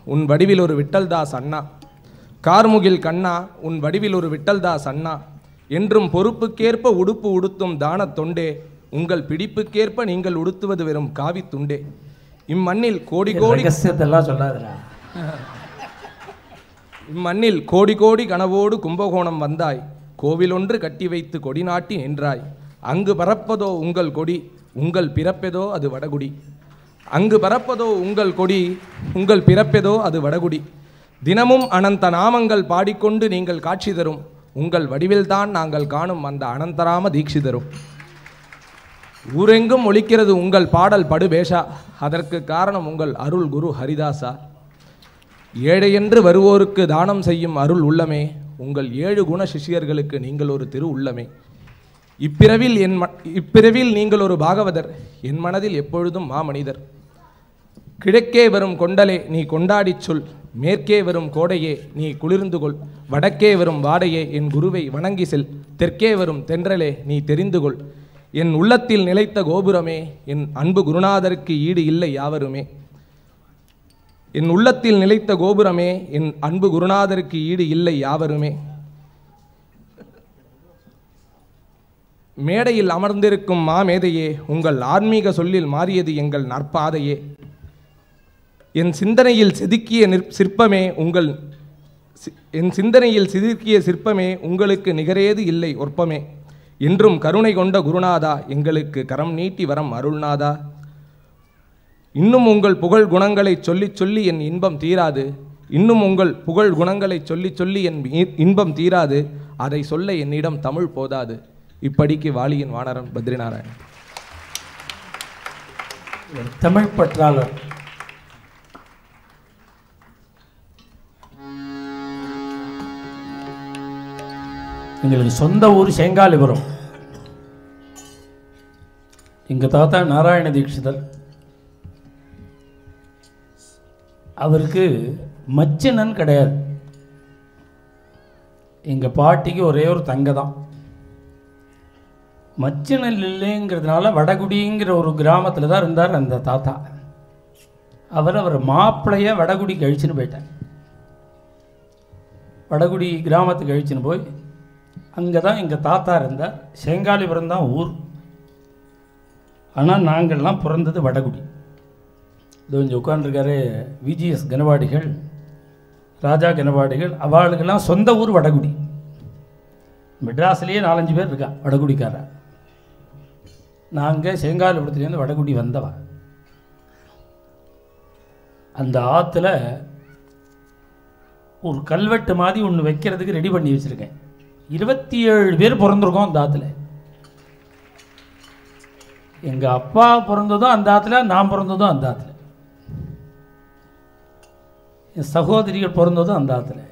உன் வடிவில் ஒரு விட்டல்தாஸ் அண்ணா கார்முகில் கண்ணா உன் வடிவில் ஒரு விட்டல்தாஸ் அண்ணா என்றும் பொறுப்புக்கேற்ப உடுப்பு உடுத்தும் தான தொண்டே உங்கள் பிடிப்புக்கேற்ப நீங்கள் உடுத்துவது வெறும் காவி துண்டே இம்மண்ணில் கோடி கோடி ரகசியத்தெல்லாம் சொல்லாதடா இம்மண்ணில் கோடி கோடி கனவோடு கும்பகோணம் வந்தாய் கோவில் ஒன்று கட்டி வைத்து கொடி நாட்டி நின்றாய் அங்கு பறப்பதோ உங்கள் கொடி உங்கள் பிறப்பெதோ அது வடகுடி அங்கு பறப்பதோ உங்கள் கொடி உங்கள் பிறப்பெதோ அது வடகுடி தினமும் அனந்த நாமங்கள் பாடிக்கொண்டு நீங்கள் காட்சி தரும் உங்கள் வடிவில்தான் நாங்கள் காணும் அந்த அனந்தராம தீட்சி தரும் ஊரெங்கும் ஒலிக்கிறது உங்கள் பாடல் படுபேஷா அதற்கு காரணம் உங்கள் அருள் குரு ஹரிதாசா ஏழையென்று வருவோருக்கு தானம் செய்யும் அருள் உள்ளமே உங்கள் ஏழு குண சிஷ்யர்களுக்கு நீங்கள் ஒரு திரு உள்ளமே இப்பிறவில் என் ம இப்பிறவில் நீங்கள் ஒரு பாகவதர் என் மனதில் எப்பொழுதும் மாமனிதர் கிழக்கே வரும் கொண்டலே நீ கொண்டாடிச் சொல் மேற்கே வரும் கோடையே நீ குளிர்ந்து கொள் வடக்கே வரும் வாடையே என் குருவை வணங்கி செல் தெற்கே வரும் தென்றலே நீ தெரிந்து கொள் என் உள்ளத்தில் நிலைத்த கோபுரமே என் அன்பு குருநாதருக்கு ஈடு இல்லை யாவருமே என் உள்ளத்தில் நிலைத்த கோபுரமே என் அன்பு குருநாதருக்கு ஈடு இல்லை யாவருமே மேடையில் அமர்ந்திருக்கும் மாமேதையே உங்கள் ஆன்மீக சொல்லில் மாறியது எங்கள் நற்பாதையே என் சிந்தனையில் செதுக்கிய நிற் சிற்பமே உங்கள் சி- என் சிந்தனையில் செதுக்கிய சிற்பமே உங்களுக்கு நிகரேது இல்லை ஒற்பமே என்றும் கருணை கொண்ட குருநாதா எங்களுக்கு கரம் நீட்டி வரம் அருள்நாதா இன்னும் உங்கள் புகழ் குணங்களை சொல்லிச் சொல்லி என் இன்பம் தீராது இன்னும் உங்கள் புகழ் குணங்களை சொல்லிச் சொல்லி என் இ- இன்பம் தீராது அதை சொல்ல என்னிடம் தமிழ் போதாது இப்படிக்கு வாலியின் வானரன் பத்ரிநாராயணன் ஒரு தமிழ் பற்றாளர் எங்களுக்கு சொந்த ஊர் செங்காலிபுரம் எங்க தாத்தா நாராயண தீட்சிதர் அவருக்கு மச்சினன் கிடையாது எங்க பாட்டிக்கு ஒரே ஒரு தங்க தான் மச்சினல் இல்லைங்கிறதுனால வடகுடிங்கிற ஒரு கிராமத்தில் தான் இருந்தார் அந்த தாத்தா அவர் அவர் மாப்பிளைய வடகுடிக்கு அழிச்சுன்னு போயிட்டார் வடகுடி கிராமத்துக்கு அழிச்சுன்னு போய் அங்கே தான் எங்கள் தாத்தா இருந்தார் செங்காலிபுரம் தான் ஊர் ஆனால் நாங்கள்லாம் பிறந்தது வடகுடி இது இங்கே உட்காந்துருக்காரு விஜிஎஸ் கனவாடிகள் ராஜா கனவாடிகள் அவளுக்கெல்லாம் சொந்த ஊர் வடகுடி மெட்ராஸ்லேயே நாலஞ்சு பேர் இருக்கா வடகுடிக்காரா நாங்கள் செங்காலிபுரத்துலேருந்து வடகுடி வந்தவ அந்த ஆற்றுல ஒரு கல்வெட்டு மாதிரி ஒன்று வைக்கிறதுக்கு ரெடி பண்ணி வச்சுருக்கேன் இருபத்தி ஏழு பேர் பிறந்திருக்கோம் அந்த ஆற்றுல எங்கள் அப்பா பிறந்ததும் அந்த ஆற்றுல நான் பிறந்ததும் அந்த ஆற்றுல என் சகோதரிகள் பிறந்ததும் அந்த ஆற்றுல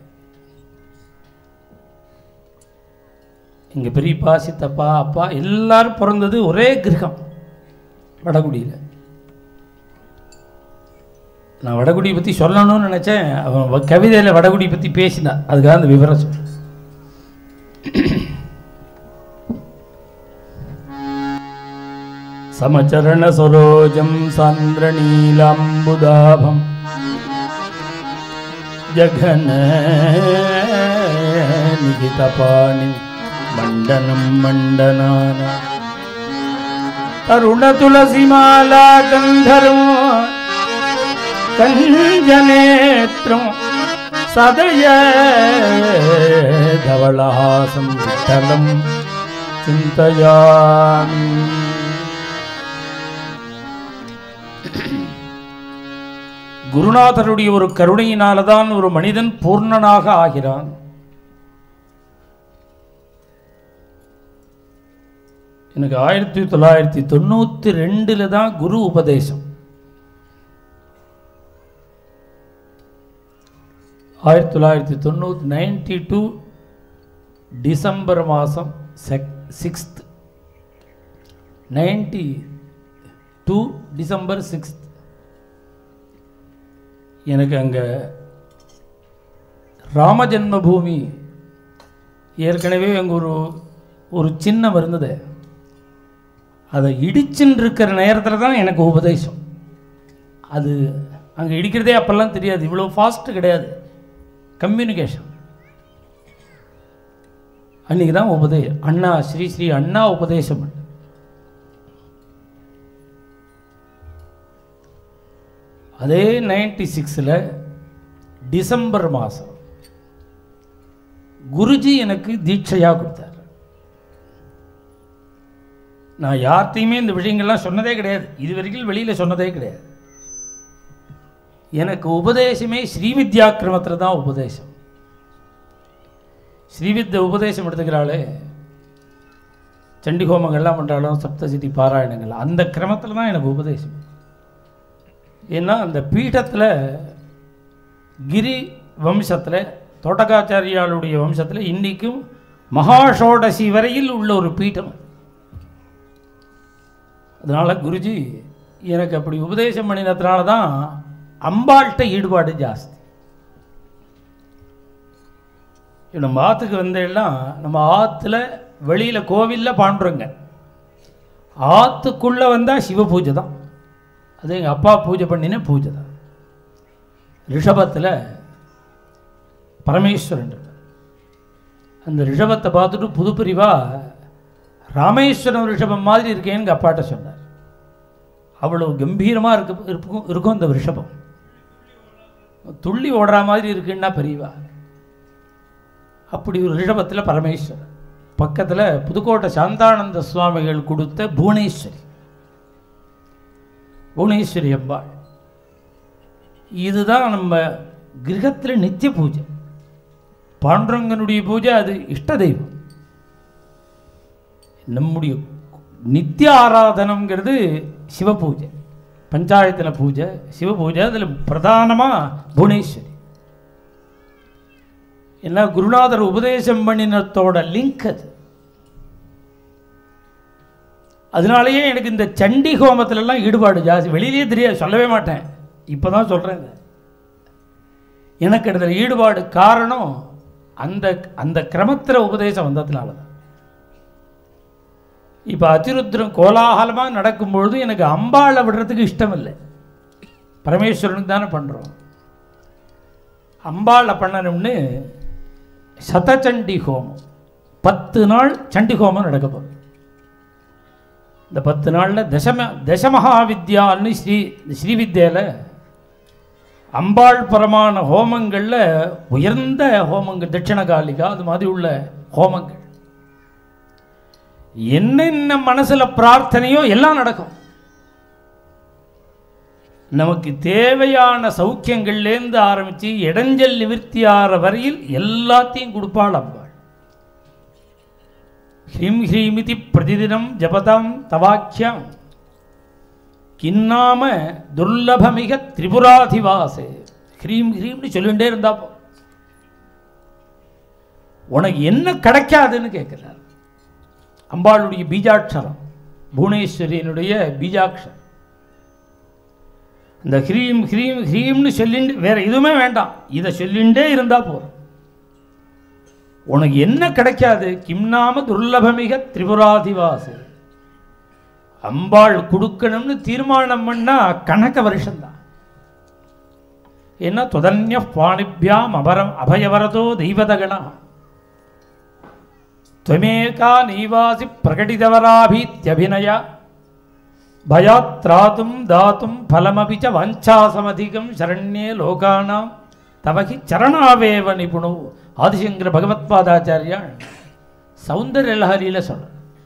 எங்கள் பெரியப்பா சித்தப்பா அப்பா எல்லாரும் பிறந்தது ஒரே கிரகம் வடகுடியில் நான் வடகுடியை பற்றி சொல்லணும்னு நினச்சேன் அவன் கவிதையில் வடகுடி பற்றி பேசினான் அதுக்காக அந்த விவரம் சொல்றேன் சமச்சரண சரோஜம் சாந்திரநீலாம்புதாபம் ஜகன நிகிதபாணி மண்டனம் மண்டனான தருண துளசிமாலா கந்தரம் கஞ்சநேத்திரம் சதய தவளாசம் விட்டலம் சிந்தயாமி குருநாதருடைய ஒரு கருணையினால தான் ஒரு மனிதன் பூர்ணனாக ஆகிறான் எனக்கு ஆயிரத்தி தொள்ளாயிரத்தி தொண்ணூற்றி ரெண்டில் தான் குரு உபதேசம் ஆயிரத்தி தொள்ளாயிரத்தி தொண்ணூற்றி நைன்டி டூ டிசம்பர் மாதம் செக் sixth ninety two December sixth எனக்கு அங்கே ராம ஜென்மபூமி ஏற்கனவே அங்கே ஒரு ஒரு சின்னம் இருந்தது அதை இடிச்சுன்னு இருக்கிற நேரத்தில் தான் எனக்கு உபதேசம் அது அங்கே இடிக்கிறதே அப்போல்லாம் தெரியாது இவ்வளோ ஃபாஸ்ட்டு கிடையாது கம்யூனிகேஷன் அன்றைக்கி தான் உபதே அண்ணா ஸ்ரீ ஸ்ரீ அண்ணா உபதேசம் பண்ணு. அதே நைன்டி சிக்ஸில் டிசம்பர் மாதம் குருஜி எனக்கு தீட்சையாக கொடுத்தார் நான் யார்கிட்டையுமே இந்த விஷயங்கள்லாம் சொன்னதே கிடையாது இது வரைக்கும் வெளியில் சொன்னதே கிடையாது எனக்கு உபதேசமே ஸ்ரீவித்யாக்கிரமத்தில் தான் உபதேசம் ஸ்ரீவித்ய உபதேசம் எடுத்துக்கிறாளே சண்டி ஹோமங்கள்லாம் பண்ணுறாலும் சப்தசிதி பாராயணங்கள் அந்த கிரமத்தில் தான் எனக்கு உபதேசம் ஏன்னா அந்த பீഠத்தில் கிரி வம்சத்தில் தோட்டக்காச்சாரியாளுடைய வம்சத்தில் இன்றைக்கும் மகாஷோடசி வரையில் உள்ள ஒரு பீடம் அதனால் குருஜி எனக்கு அப்படி உபதேசம் பண்ணினதுனால தான் அம்பாள்கிட்ட ஈடுபாடு ஜாஸ்தி இப்ப நம்ம ஆற்றுக்கு வந்தெல்லாம் நம்ம ஆற்றுல வெளியில் கோவிலில் பாண்டுறோங்க ஆற்றுக்குள்ளே வந்தால் சிவ பூஜை தான் அது எங்கள் அப்பா பூஜை பண்ணின பூஜை தான் ரிஷபத்தில் பரமேஸ்வரன் இருக்கார். அந்த ரிஷபத்தை பார்த்துட்டு புதுப்பிரிவா ராமேஸ்வரம் ரிஷபம் மாதிரி இருக்கேன்னு எங்கள் அப்பாட்ட சொன்னார் அவ்வளோ கம்பீரமாக இருக்கு இருக்கும் இருக்கும் இந்த ரிஷபம் துள்ளி ஓடுற மாதிரி இருக்குன்னா பெரியவா அப்படி ஒரு ரிஷபத்தில் பரமேஸ்வரன் பக்கத்தில் புதுக்கோட்டை சாந்தானந்த சுவாமிகள் கொடுத்த புவனேஸ்வரி புவனேஸ்வரி அம்பாள் இதுதான் நம்ம கிரகத்தில் நித்திய பூஜை பாண்டுரங்கனுடைய பூஜை அது இஷ்ட தெய்வம் நம்முடைய நித்திய ஆராதனங்கிறது சிவ பூஜை பஞ்சாயத்தில் பூஜை சிவ பூஜை அதில் பிரதானமாக புவனேஸ்வரி ஏன்னா குருநாதர் உபதேசம் பண்ணினத்தோட லிங்க் அது அதனாலேயே எனக்கு இந்த சண்டி ஹோமத்திலலாம் ஈடுபாடு ஜாஸ்தி வெளியிலேயே தெரியாது சொல்லவே மாட்டேன் இப்போ தான் சொல்கிறேன் எனக்கு இதில் ஈடுபாடு காரணம் அந்த அந்த கிரமத்தில் உபதேசம் வந்ததுனால தான் இப்போ அதிருத்ரம் கோலாகலமாக நடக்கும்பொழுது எனக்கு அம்பாளை விடுறதுக்கு இஷ்டம் இல்லை பரமேஸ்வரனுக்கு தானே பண்ணுறோம் அம்பாளை பண்ணணும்னு சதச்சண்டி ஹோமம் பத்து நாள் சண்டி ஹோமம் நடக்க போகுது இந்த பத்து நாளில் தசம தசமகாவித்யான்னு ஸ்ரீ ஸ்ரீவித்யாவில் அம்பாள் பரமான ஹோமங்களில் உயர்ந்த ஹோமங்கள் தட்சிணகாலிகா அது மாதிரி உள்ள ஹோமங்கள் என்னென்ன மனசில் பிரார்த்தனையோ எல்லாம் நடக்கும் நமக்கு தேவையான சௌக்கியங்கள்லேருந்து ஆரம்பித்து இடைஞ்சல் நிவர்த்தி ஆகிற வரையில் எல்லாத்தையும் கொடுப்பாள் அம்பாள் ஹ்ரீம் ஹ்ரீமிதி பிரதிதினம் ஜபதாம் தவாக்கியம் கின்னாம துர்லபமிக திரிபுராதிவாசே ஹ்ரீம் ஹ்ரீம்னு சொல்லிகிட்டே இருந்தா போ உனக்கு என்ன கிடைக்காதுன்னு கேட்குறார் அம்பாளுடைய பீஜாட்சரம் புவனேஸ்வரியனுடைய பீஜாட்சரம் இந்த ஹ்ரீம் ஹ்ரீம் ஹ்ரீம்னு சொல்லிண்டு வேற எதுவுமே வேண்டாம் இதை சொல்லிண்டே இருந்தா போதும் உனக்கு என்ன கிடைக்காது கிம்நாம துர்லபமிக திரிபுராதிவாசு அம்பாள் கொடுக்கணும்னு தீர்மானம் பண்ணா கணக்க வருஷம்தான் ஏன்னா துதன்ய பாணிபியாம் அபரம் அபயவரதோ தெய்வதகணா त्वमेका नैवासि प्रकटितवराभीत्यभिनय भयात् त्रातुं दातुं फलमपि च वाञ्छासमधिकं शरण्ये लोकानां तव हि चरणावेव निपुणो ஆதிசங்கர பகவத்பாதாச்சாரியா சௌந்தர்ய லஹரியில் சொல்ற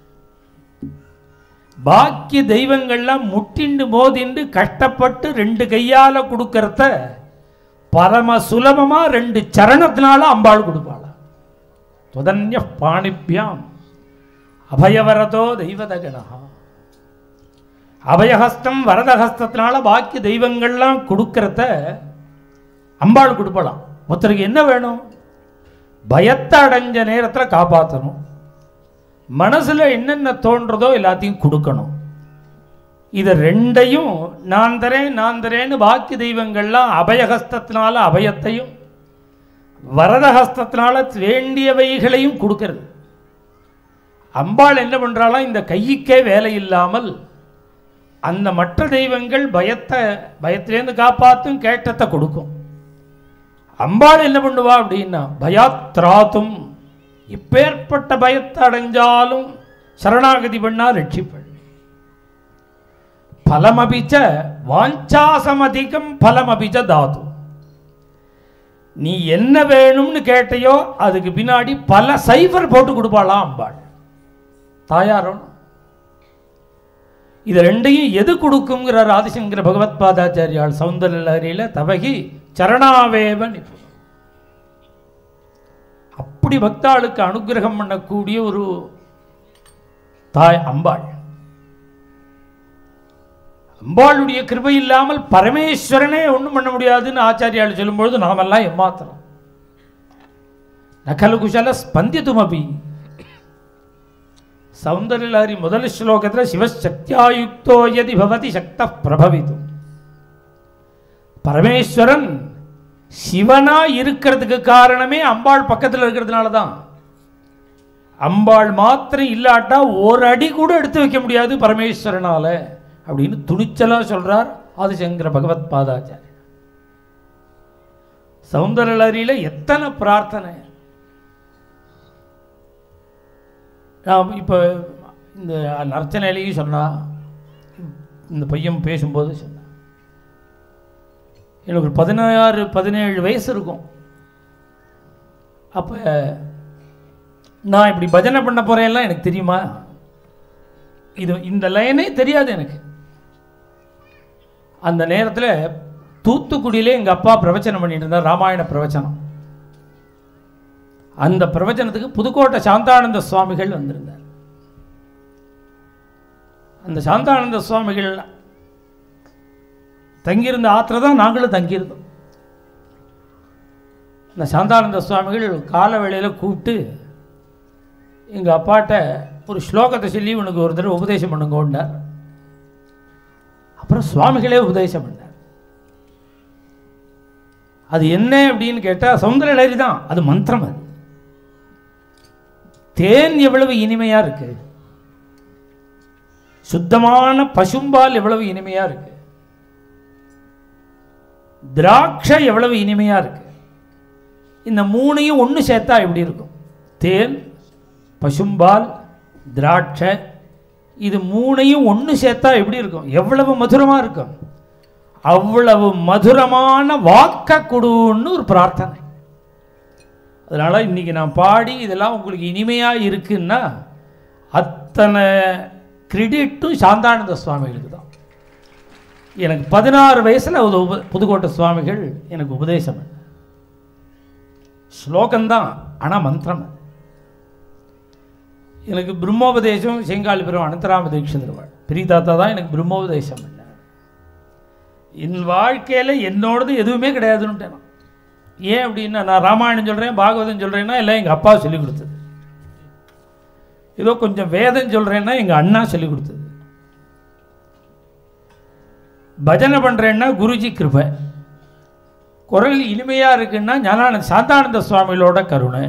பாக்கிய தெய்வங்கள்லாம் முட்டிண்டு மோதிண்டு கஷ்டப்பட்டு ரெண்டு கையால் கொடுக்கறத பரம சுலபமாக ரெண்டு சரணத்தினால அம்பாள் கொடுப்பாளா துதன்ய பாணிபியாம் அபயவரதோ தெய்வதகணா அபயஹஸ்தம் வரதஹஸ்தத்தினால பாக்கி தெய்வங்கள்லாம் கொடுக்கறத அம்பாள் கொடுப்பலாம் ஒருத்தருக்கு என்ன வேணும் பயத்தை அடைஞ்ச நேரத்தில் காப்பாற்றணும் மனசில் என்னென்ன தோன்றதோ எல்லாத்தையும் கொடுக்கணும் இதை ரெண்டையும் நான் தரேன் நான் தரேன்னு பாக்கி தெய்வங்கள்லாம் அபயஹஸ்தத்தினால அபயத்தையும் வரதஹஸ்தத்தினால வேண்டியவைகளையும் கொடுக்கறது அம்பாள் என்ன பண்ணுறாலாம் இந்த கையிக்கே வேலை இல்லாமல் அந்த மற்ற தெய்வங்கள் பயத்தை பயத்திலேருந்து காப்பாற்றும் கேட்டத்தை கொடுக்கும் அம்பாள் என்ன பண்ணுவா அப்படின்னா பயாத்ராத்தும் இப்பேற்பட்ட பயத்தை அடைஞ்சாலும் சரணாகதி பண்ணா ரட்சிப்பள் பலமபிச்ச வாஞ்சாசமதிகம் பலமபிச்ச தாது நீ என்ன வேணும்னு கேட்டையோ அதுக்கு பின்னாடி பல சைபர் போட்டு கொடுப்பாளாம் அம்பாள் தாயாரும் இது ரெண்டையும் எது கொடுக்குங்கிறார் ஆதிசங்கர பகவத் பாதாச்சாரியால் சௌந்தரலஹரியில தவகி சரணாவேவ நிபுணம் அப்படி பக்தாளுக்கு அனுகிரகம் பண்ணக்கூடிய ஒரு தாய் அம்பாள் அம்பாளுடைய கிருபை இல்லாமல் பரமேஸ்வரனே ஒன்றும் பண்ண முடியாதுன்னு ஆச்சாரியால் சொல்லும்பொழுது நாமெல்லாம் ஏமாத்துறோம் நகல குஷல ஸ்பந்தித்துமபி சௌந்தர்யலஹரி முதல் ஸ்லோகத்தில் சிவசக்தியாயுக்தோ யதி பவதி சக்த பிரபவித்தும் பரமேஸ்வரன் சிவனா இருக்கிறதுக்கு காரணமே அம்பாள் பக்கத்தில் இருக்கிறதுனால தான் அம்பாள் மாத்திரம் இல்லாட்டா ஒரு அடி கூட எடுத்து வைக்க முடியாது பரமேஸ்வரனால அப்படின்னு துணிச்சலா சொல்றார் ஆதிசங்கர பகவத் பாதாச்சாரிய சௌந்தரலரியில எத்தனை பிரார்த்தனை நான் இப்போ இந்த நர்ச்சனையிலையும் சொன்னா இந்த பையன் பேசும்போது சொன்னான் எனக்கு ஒரு பதினாறு பதினேழு வயசு இருக்கும் அப்போ நான் இப்படி பஜனை பண்ண போகிறேன்லாம் எனக்கு தெரியுமா இது இந்த லைனே தெரியாது எனக்கு அந்த நேரத்தில் தூத்துக்குடியிலே எங்கள் அப்பா பிரவச்சனம் பண்ணிட்டு இருந்தார் ராமாயண பிரவச்சனம் அந்த பிரவச்சனத்துக்கு புதுக்கோட்டை சாந்தானந்த சுவாமிகள் வந்திருந்தார் அந்த சாந்தானந்த சுவாமிகள் தங்கியிருந்த ஆத்திர தான் நாங்களும் தங்கியிருந்தோம் இந்த சாந்தானந்த சுவாமிகள் கால வேளையில் கூப்பிட்டு எங்கள் அப்பாட்ட ஒரு ஸ்லோகத்தை சொல்லி உனக்கு ஒரு தடவை உபதேசம் பண்ணுங்கன்னார் அப்புறம் சுவாமிகளே உபதேசம் பண்ணார் அது என்ன அப்படின்னு கேட்டால் சௌந்தரலரி தான் அது மந்திரம் அது தேன் எவ்வளவு இனிமையா இருக்கு சுத்தமான பசும்பால் எவ்வளவு இனிமையா இருக்கு திராட்சை எவ்வளவு இனிமையா இருக்கு இந்த மூணையும் ஒன்று சேர்த்தா எப்படி இருக்கும் தேன் பசும்பால் திராட்சை இது மூணையும் ஒன்று சேர்த்தா எப்படி இருக்கும் எவ்வளவு மதுரமா இருக்கும் அவ்வளவு மதுரமான வாக்க கொடுன்னு ஒரு பிரார்த்தனை அதனால இன்னைக்கு நான் பாடி இதெல்லாம் உங்களுக்கு இனிமையா இருக்குன்னா அத்தனை கிரெடிட்டும் சாந்தானந்த சுவாமிகளுக்கு தான் எனக்கு பதினாறு வயசுல ஒரு உப புதுக்கோட்டை சுவாமிகள் எனக்கு உபதேசம் பண்ணார். ஸ்லோகம்தான் ஆனா மந்திரம் அது. எனக்கு பிரம்மோபதேசம் செங்காலி பெரும் அனந்தராம தீட்சிதர்வாள் பெரிய தாத்தா தான் எனக்கு பிரம்மோபதேசம் பண்ணார் என் வாழ்க்கையில் என்னோடது எதுவுமே கிடையாதுன்னுட்டேன் நான். ஏன் அப்படின்னா நான் ராமாயணம் சொல்கிறேன் பாகவதம் சொல்கிறேன்னா எல்லாம் எங்கள் அப்பா சொல்லி கொடுத்தது ஏதோ கொஞ்சம் வேதம் சொல்கிறேன்னா எங்கள் அண்ணா சொல்லி கொடுத்தது பஜனை பண்ணுறேன்னா குருஜி கிருபை குரல் இனிமையாக இருக்குன்னா ஞானானந்த சாந்தானந்த சுவாமிகளோட கருணை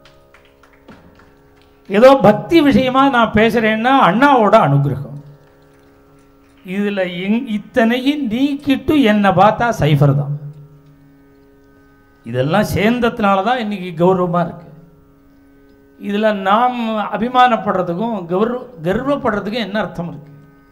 ஏதோ பக்தி விஷயமா நான் பேசுகிறேன்னா அண்ணாவோட அனுகிரகம் இதில் எங் இத்தனையும் நீக்கிட்டு என்னை பார்த்தா சைஃபர் தான் இதெல்லாம் சேர்ந்ததுனால தான் இன்னைக்கு கௌரவமாக இருக்கு இதில் நாம் அபிமானப்படுறதுக்கும் கௌரவ கர்வப்படுறதுக்கும் என்ன அர்த்தம் இருக்கு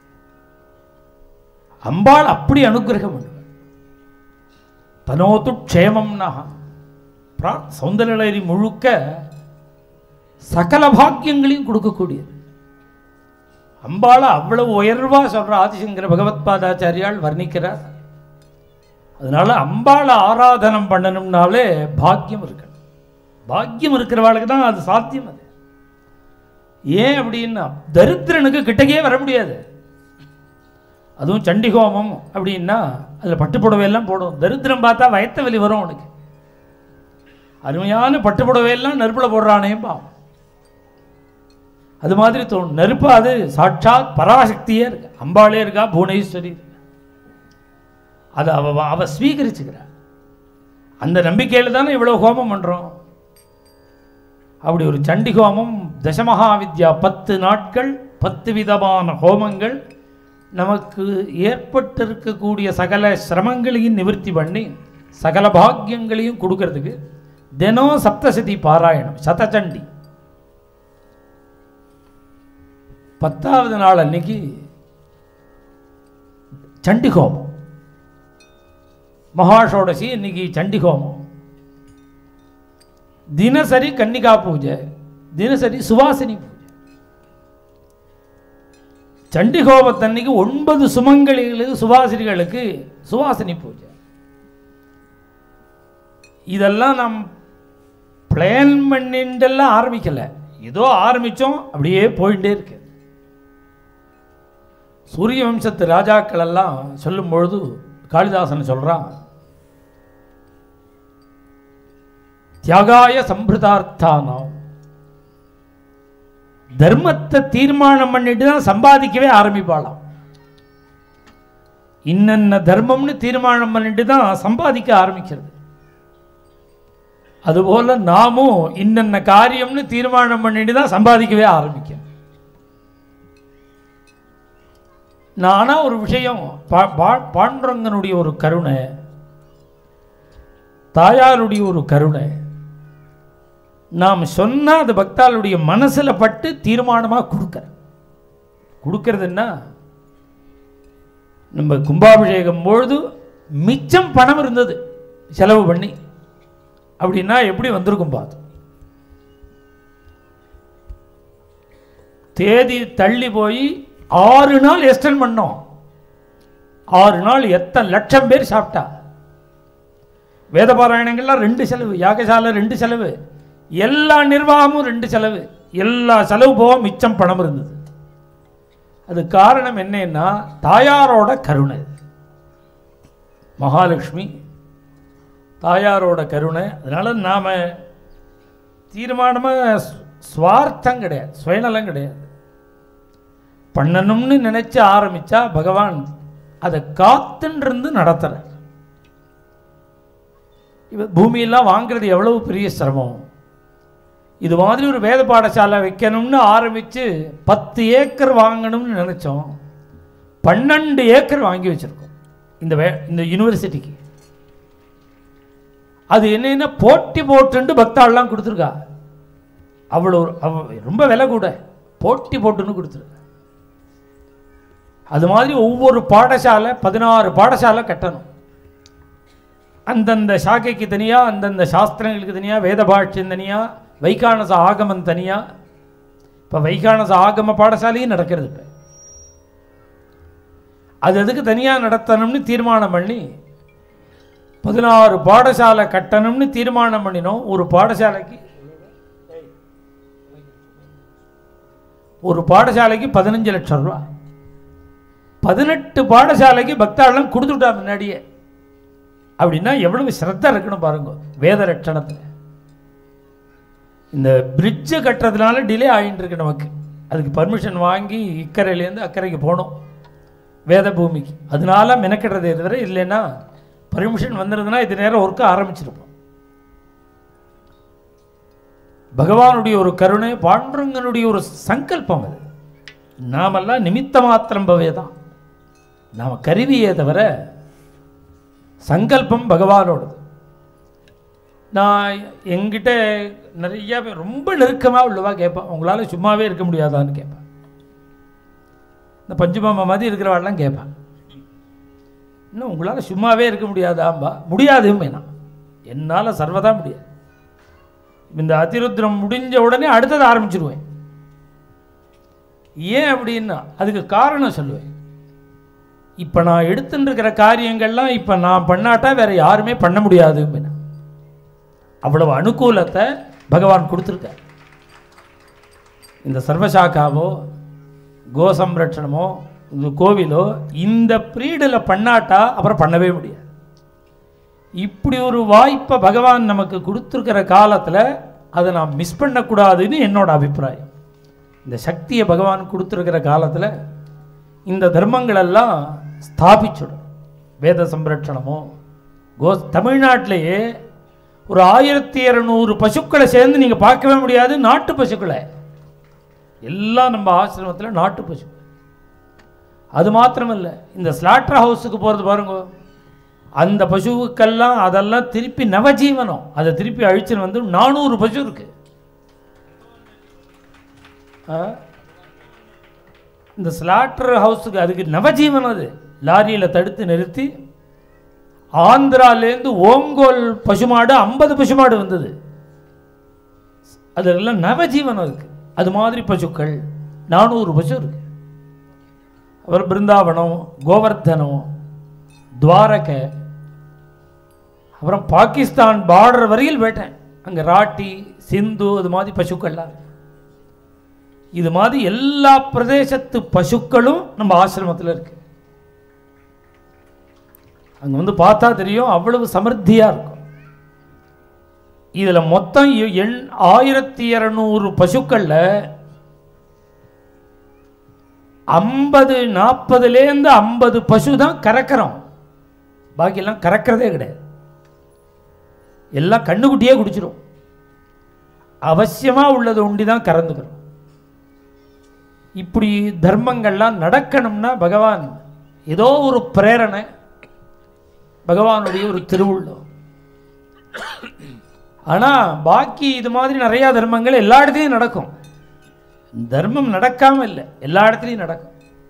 அம்பாள் அப்படி அனுகிரகம் பண்ணுவாள் தனோத்து க்ஷேமம்னா பிரா சௌந்தரலரி முழுக்க சகல பாக்கியங்களையும் கொடுக்கக்கூடியது அம்பாளை அவ்வளவு உயர்வா சொல்ற ஆதிசங்கர பகவத் பாதாச்சாரியால் வர்ணிக்கிறார் அதனால அம்பாளை ஆராதனம் பண்ணணும்னாலே பாக்கியம் இருக்கணும் பாக்கியம் இருக்கிறவாளுக்கு தான் அது சாத்தியம் அது ஏன் அப்படின்னா தரித்திரனுக்கு கிட்டக்கே வர முடியாது அதுவும் சண்டி ஹோமம் அப்படின்னா அதில் பட்டு புடவையெல்லாம் போடும் தரித்திரம் பார்த்தா வயத்த வலி வரும் உனக்கு அருமையான பட்டு புடவையெல்லாம் நெருப்பில் போடுறானே பாவம் அது மாதிரி தோணும் நெருப்பு அது சாட்சாத் பராசக்தியே இருக்கு அம்பாளே இருக்கா புவனேஸ்வரி இருக்கா. அது அவ அவ ஸ்வீகரிச்சுக்கிறா அந்த நம்பிக்கையில் தானே இவ்வளோ ஹோமம் பண்ணுறோம் அப்படி ஒரு சண்டி ஹோமம் தசமகா வித்யா பத்து நாட்கள் பத்து விதமான ஹோமங்கள் நமக்கு ஏற்பட்டிருக்கக்கூடிய சகல சிரமங்களையும் நிவர்த்தி பண்ணி சகல பாக்கியங்களையும் கொடுக்கறதுக்கு தினம் சப்தசதி பாராயணம் சதச்சண்டி பத்தாவது நாள் அன்னைக்கு சண்டி ஹோமம் மகாஷோடசி இன்னைக்கு சண்டி ஹோமம் தினசரி கன்னிகா பூஜை தினசரி சுவாசினி பூஜை சண்டி ஹோமத்தன்னைக்கு ஒன்பது சுமங்கலிகளுக்கு சுவாசினிகளுக்கு சுவாசினி பூஜை இதெல்லாம் நாம் பிளான் பண்ணிட்டுலாம் ஆரம்பிக்கல ஏதோ ஆரம்பிச்சோம் அப்படியே போயிட்டே இருக்கு சூரிய வம்சத்து ராஜாக்கள் எல்லாம் சொல்லும் பொழுது காளிதாசன் சொல்றான் தியாகாய சம்பிரதார்த்தானம் தர்மத்தை தீர்மானம் பண்ணிட்டு தான் சம்பாதிக்கவே ஆரம்பிப்பாளாம் இன்னென்ன தர்மம்னு தீர்மானம் பண்ணிட்டு தான் சம்பாதிக்க ஆரம்பிக்கிறது அதுபோல நாமும் இன்னென்ன காரியம்னு தீர்மானம் பண்ணிட்டு தான் சம்பாதிக்கவே ஆரம்பிக்கும் நானா ஒரு விஷயம் பா- பா- பாண்டுரங்கனுடைய ஒரு கருணை தாயாருடைய ஒரு கருணை நாம் சொன்னா அது பக்தாளுடைய மனசுல பட்டு தீர்மானமா கொடுக்க கொடுக்கறதுன்னா நம்ம கும்பாபிஷேகம் பொழுது மிச்சம் பணம் இருந்தது செலவு பண்ணி அப்படின்னா எப்படி வந்திருக்கும் பார்த்து தேதி தள்ளி போய் ஆறு நாள் எக்ஸ்டெண்ட் பண்ணோம் ஆறு நாள் எத்தனை லட்சம் பேர் சாப்பிட்டா வேத பாராயணங்கள்லாம் ரெண்டு செலவு யாகசாலை ரெண்டு செலவு எல்லா நிர்வாகமும் ரெண்டு செலவு எல்லா செலவு போக மிச்சம் பணம் இருந்தது அது காரணம் என்னன்னா தாயாரோட கருணை மகாலட்சுமி தாயாரோட கருணை அதனால நாம தீர்மானமாக சுவார்த்தம் கிடையாது சுயநலம் கிடையாது பண்ணணும்னு நினைச்சு ஆரம்பிச்சா பகவான் அதை காத்துன்றிருந்து நடத்துறார் இவ பூமியெல்லாம் வாங்குறது எவ்வளவு பெரிய சிரமம் இது மாதிரி ஒரு வேத பாடசாலை வைக்கணும்னு ஆரம்பித்து பத்து ஏக்கர் வாங்கணும்னு நினச்சோம் பன்னெண்டு ஏக்கர் வாங்கி வச்சுருக்கோம் இந்த வே இந்த யூனிவர்சிட்டிக்கு அது என்னென்ன போட்டி போட்டுண்டு பக்தாள்லாம் கொடுத்துருக்கா அவ்வளோ அவ ரொம்ப விலை கூட போட்டி போட்டுன்னு கொடுத்துருக்கா அது மாதிரி ஒவ்வொரு பாடசாலை பதினாறு பாடசாலை கட்டணும் அந்தந்த சாக்கைக்கு தனியாக அந்தந்த சாஸ்திரங்களுக்கு தனியாக வேத பாஷ்யம் தனியாக வைகானச ஆகமம் தனியாக இப்போ வைகானச ஆகம பாடசாலையும் நடக்கிறது இப்போ அது எதுக்கு தனியாக நடத்தணும்னு தீர்மானம் பண்ணி பதினாறு பாடசாலை கட்டணும்னு தீர்மானம் பண்ணினோம் ஒரு பாடசாலைக்கு ஒரு பாடசாலைக்கு பதினஞ்சு லட்சம் ரூபா பதினெட்டு பாடசாலைக்கு பக்தாளம் கொடுத்துட்டா முன்னாடியே அப்படின்னா எவ்வளவு சிரத்தை இருக்கணும் பாருங்க வேத ரட்சணத்தில் இந்த பிரிட்ஜை கட்டுறதுனால டிலே ஆகிட்டு இருக்கு நமக்கு அதுக்கு பர்மிஷன் வாங்கி இக்கரையிலேருந்து அக்கறைக்கு போகணும் வேத பூமிக்கு அதனால மெனக்கிடுறதே தவிர இல்லைன்னா பர்மிஷன் வந்துருதுன்னா இது நேரம் ஒர்க்க ஆரம்பிச்சிருப்போம் பகவானுடைய ஒரு கருணை பாண்டுரங்கனுடைய ஒரு சங்கல்பம் அது நாமெல்லாம் நிமித்த மாத்திரம் பவே தான் நாம் கருவியே தவிர சங்கல்பம் பகவானோடது நான் எங்கிட்ட நிறைய பேர் ரொம்ப நெருக்கமாக உள்ளவா கேட்பேன் உங்களால் சும்மாவே இருக்க முடியாதான்னு கேட்பேன் இந்த பஞ்சுமாமா மாதிரி இருக்கிறவாள்லாம் கேட்பேன் இன்னும் உங்களால் சும்மாவே இருக்க முடியாதாம்பா முடியாதும் நான் என்னால் சர்வதா முடியாது இந்த அதிருத்ரம் முடிஞ்ச உடனே அடுத்தது ஆரம்பிச்சிருவேன் ஏன் அப்படின்னா அதுக்கு காரணம் சொல்லுவேன் இப்போ நான் எடுத்துட்டு இருக்கிற காரியங்கள்லாம் இப்போ நான் பண்ணாட்டா வேற யாருமே பண்ண முடியாது அவ்வளவு அனுகூலத்தை பகவான் கொடுத்துருக்கார் இந்த சர்வசாக்காவோ கோ சம்ரட்சணமோ இந்த கோவிலோ இந்த ப்ரீடில் பண்ணாட்டா அப்புறம் பண்ணவே முடியாது இப்படி ஒரு வாய்ப்பை பகவான் நமக்கு கொடுத்துருக்கிற காலத்தில் அதை நாம் மிஸ் பண்ணக்கூடாதுன்னு என்னோட அபிப்பிராயம் இந்த சக்தியை பகவான் கொடுத்துருக்கிற காலத்தில் இந்த தர்மங்களெல்லாம் ஸ்தாபிச்சிடும் வேத சம்ரட்சணமோ கோ தமிழ்நாட்டிலேயே ஒரு ஆயிரத்தி இரநூறு பசுக்களை சேர்ந்து நீங்கள் பார்க்கவே முடியாது நாட்டு பசுக்களை எல்லாம் நம்ம ஆசிரமத்தில் நாட்டு பசு அது மாத்திரமல்ல இந்த ஸ்லாட்டர் ஹவுஸுக்கு போகிறது பாருங்க அந்த பசுவுக்கெல்லாம் அதெல்லாம் திருப்பி நவஜீவனம் அதை திருப்பி அழிச்சுன்னு வந்து நானூறு பசு இருக்கு ஆ? இந்த ஸ்லாட்டர் ஹவுஸுக்கு அதுக்கு நவஜீவனம் அது லாரியில் தடுத்து நிறுத்தி ஆந்திராலேருந்து ஓங்கோல் பசுமாடு ஐம்பது பசுமாடு வந்தது அதெல்லாம் நவஜீவனம் இருக்கு அது மாதிரி பசுக்கள் நானூறு பசு இருக்கு அப்புறம் பிருந்தாவனம் கோவர்தனம் துவாரகை அப்புறம் பாகிஸ்தான் பார்டர் வரையில் போயிட்டேன் அங்கே ராட்டி சிந்து அது மாதிரி பசுக்கள்லாம் இருக்கு. இது மாதிரி எல்லா பிரதேசத்து பசுக்களும் நம்ம ஆசிரமத்தில் இருக்கு அங்கே வந்து பார்த்தா தெரியும் அவ்வளவு சமர்த்தியாக இருக்கும் இதில் மொத்தம் எ- எண் ஆயிரத்தி இரநூறு பசுக்களில் ஐம்பது நாற்பதுலேருந்து ஐம்பது பசு தான் கறக்கிறோம் பாக்கியெல்லாம் கறக்கிறதே கிடையாது எல்லாம் கண்ணுக்குட்டியே குடிச்சிடும் அவசியமாக உள்ளது உண்டி தான் கறந்துக்கிறோம் இப்படி தர்மங்கள்லாம் நடக்கணும்னா பகவான் ஏதோ ஒரு பிரேரணை பகவானுடைய ஒரு திருவுள்ளம் ஆனால் பாக்கி இது மாதிரி நிறையா தர்மங்கள் எல்லா இடத்துலையும் நடக்கும் தர்மம் நடக்காம இல்லை எல்லா இடத்துலையும் நடக்கும்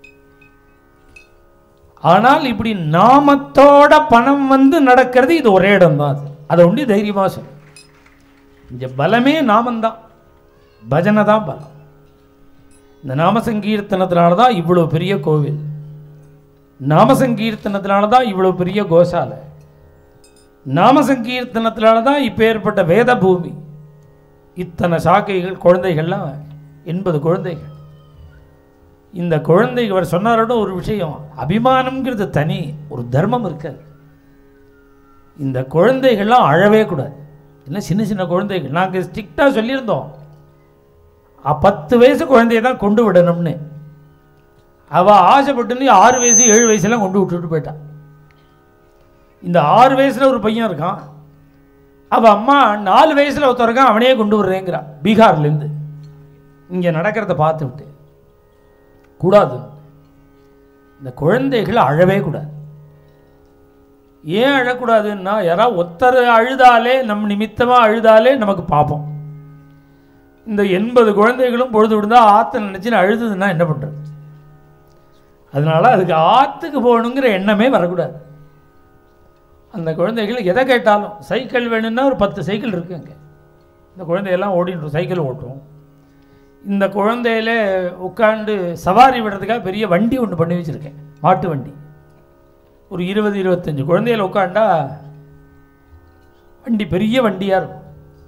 ஆனால் இப்படி நாமத்தோட பணம் வந்து நடக்கிறது இது ஒரே இடம் தான் அது அதை ஒண்டி தைரியமாக சொல்லு இந்த பலமே நாமந்தான் பஜனை தான் பலம் இந்த நாம சங்கீர்த்தனத்தினால தான் இவ்வளோ பெரிய கோவில் நாம சங்கீர்த்தனத்தினால தான் இவ்வளோ பெரிய கோசாலை நாம சங்கீர்த்தனத்தினால தான் இப்போ ஏற்பட்ட வேத பூமி இத்தனை சாக்கைகள் குழந்தைகள்லாம் எண்பது குழந்தைகள் இந்த குழந்தைகள் அவர் சொன்னாரோட ஒரு விஷயம் அபிமானம்ங்கிறது தனி ஒரு தர்மம் இருக்காது இந்த குழந்தைகள்லாம் அழவே கூடாது என்ன சின்ன சின்ன குழந்தைகள் நாங்கள் ஸ்ட்ரிக்டாக சொல்லியிருந்தோம் அ, பத்து வயசு குழந்தைய தான் கொண்டு விடணும்னு அவள் ஆசைப்பட்டுன்னு ஆறு வயசு ஏழு வயசுலாம் கொண்டு விட்டுட்டு போயிட்டான் இந்த ஆறு வயசில் ஒரு பையன் இருக்கான் அவள் அம்மா நாலு வயசில் ஒருத்தர் இருக்கான் அவனையே கொண்டு விடுறேங்கிறா பீகார்லேருந்து இங்கே நடக்கிறத பார்த்து விட்டு கூடாது இந்த குழந்தைகள் அழவே கூடாது ஏன் அழக்கூடாதுன்னா யாராவது ஒருத்தர் அழுதாலே நம் நிமித்தமாக அழுதாலே நமக்கு பார்ப்போம் இந்த எண்பது குழந்தைகளும் பொழுது விழுந்தா ஆற்ற நினச்சின்னு அழுதுதுன்னா என்ன பண்ணுறது அதனால அதுக்கு ஆற்றுக்கு போகணுங்கிற எண்ணமே வரக்கூடாது அந்த குழந்தைகள் எதை கேட்டாலும் சைக்கிள் வேணும்னா ஒரு பத்து சைக்கிள் இருக்கு அங்கே இந்த குழந்தையெல்லாம் ஓடிட்டு சைக்கிள் ஓட்டும் இந்த குழந்தையில உட்காந்து சவாரி விடுறதுக்காக பெரிய வண்டி ஒன்று பண்ணி வச்சுருக்கேன் மாட்டு வண்டி ஒரு இருபது இருபத்தஞ்சு குழந்தையில உட்காண்டா வண்டி பெரிய வண்டியாக இருக்கும்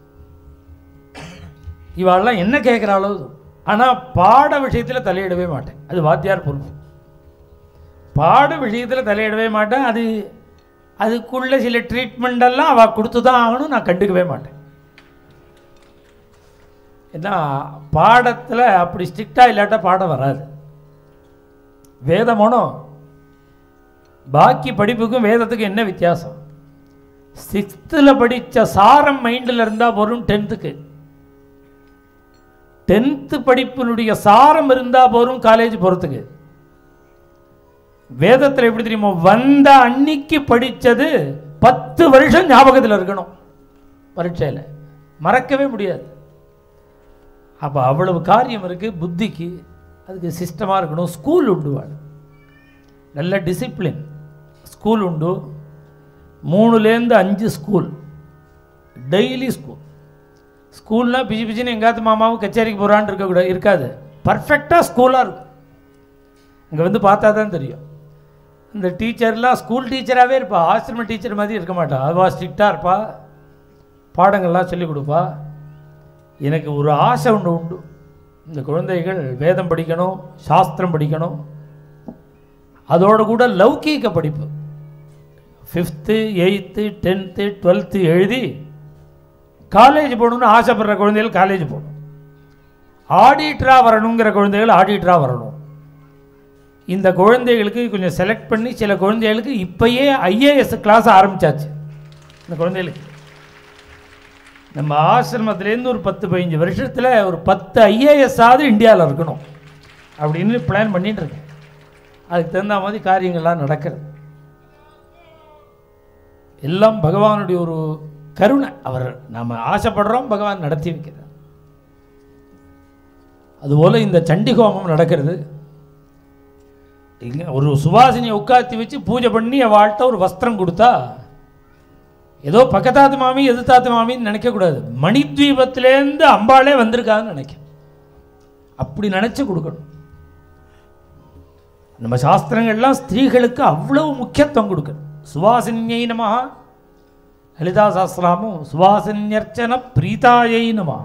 இவாளெல்லாம் என்ன கேட்குறாளோ ஆனால் பாட விஷயத்தில் தலையிடவே மாட்டேன் அது வாத்தியார் பொறுப்பு பாட விஷயத்தில் தலையிடவே மாட்டேன் அது அதுக்குள்ள சில ட்ரீட்மெண்ட் எல்லாம் அவள் கொடுத்து தான் ஆகணும் நான் கண்டுக்கவே மாட்டேன் ஏன்னா பாடத்தில் அப்படி ஸ்ட்ரிக்டாக இல்லாட்டா பாடம் வராது வேதமோனும் பாக்கி படிப்புக்கும் வேதத்துக்கும் என்ன வித்தியாசம் சிக்ஸ்த்தில் படித்த சாரம் மைண்டில் இருந்தால் வரும் டென்த்துக்கு டென்த்து படிப்பினுடைய சாரம் இருந்தால் போரும் காலேஜ் போகிறதுக்கு வேதத்தில் எப்படி தெரியுமா வந்த அன்னைக்கு படித்தது பத்து வருஷம் ஞாபகத்தில் இருக்கணும் பரீட்சையில் மறக்கவே முடியாது அப்போ அவ்வளவு காரியம் இருக்குது புத்திக்கு அதுக்கு சிஸ்டமாக இருக்கணும் ஸ்கூல் உண்டு வாழ் நல்ல டிசிப்ளின் ஸ்கூல் உண்டு மூணுலேருந்து அஞ்சு ஸ்கூல் டெய்லி ஸ்கூல் ஸ்கூல்னா பிஜி பிஜின்னு எங்காத்து மாமாவும் கச்சேரிக்கு போகிறான்னு இருக்கக்கூடாது இருக்காது பர்ஃபெக்டாக ஸ்கூலாக இருக்கும் இங்கே வந்து பார்த்தா தான் தெரியும் இந்த டீச்சர்லாம் ஸ்கூல் டீச்சராகவே இருப்பா ஆசிரம டீச்சர் மாதிரி இருக்க மாட்டா அதுவா ஸ்ட்ரிக்டாக இருப்பா பாடங்கள்லாம் சொல்லிக் கொடுப்பா எனக்கு ஒரு ஆசை ஒன்று உண்டு இந்த குழந்தைகள் வேதம் படிக்கணும் சாஸ்திரம் படிக்கணும் அதோட கூட லௌகீக படிப்பு ஃபிஃப்த்து எயித்து டென்த்து டுவெல்த்து எழுதி காலேஜ் போகணும்னு ஆசைப்படுற குழந்தைகள் காலேஜ் போகணும் ஆடிட்டராக வரணுங்கிற குழந்தைகள் ஆடிட்டராக வரணும் இந்த குழந்தைகளுக்கு கொஞ்சம் செலக்ட் பண்ணி சில குழந்தைகளுக்கு இப்பயே ஐஏஎஸ் கிளாஸ் ஆரம்பிச்சாச்சு இந்த குழந்தைகளுக்கு நம்ம ஆசிரமத்துலேருந்து ஒரு பத்து பதினஞ்சு வருஷத்தில் ஒரு பத்து ஐஏஎஸ் ஆவது இந்தியாவில் இருக்கணும் அப்படின்னு பிளான் பண்ணிட்டு இருக்கேன் அதுக்கு தகுந்த மாதிரி காரியங்கள்லாம் நடக்கிறது எல்லாம் பகவானுடைய ஒரு கருணை அவர் நாம் ஆசைப்படுறோம் பகவான் நடத்தி வைக்கிறார் அதுபோல் இந்த சண்டி ஹோமம் நடக்கிறது இங்க ஒரு சுவாசினியை உட்காத்தி வச்சு பூஜை பண்ணி அவள்கிட்ட ஒரு வஸ்திரம் கொடுத்தா ஏதோ பக்கத்தாத்து மாமி எதிர்த்தாத்து மாமின்னு நினைக்கக்கூடாது மணித்வீபத்திலேருந்து அம்பாளே வந்திருக்காங்கன்னு நினைக்க அப்படி நினச்சி கொடுக்கணும் நம்ம சாஸ்திரங்கள்லாம் ஸ்திரீகளுக்கு அவ்வளவு முக்கியத்துவம் கொடுக்கணும் சுவாசினியை நமஹா லலிதா சாஸ்திராமும் சுவாசின்யர்ச்சன பிரீதாயை நமஹா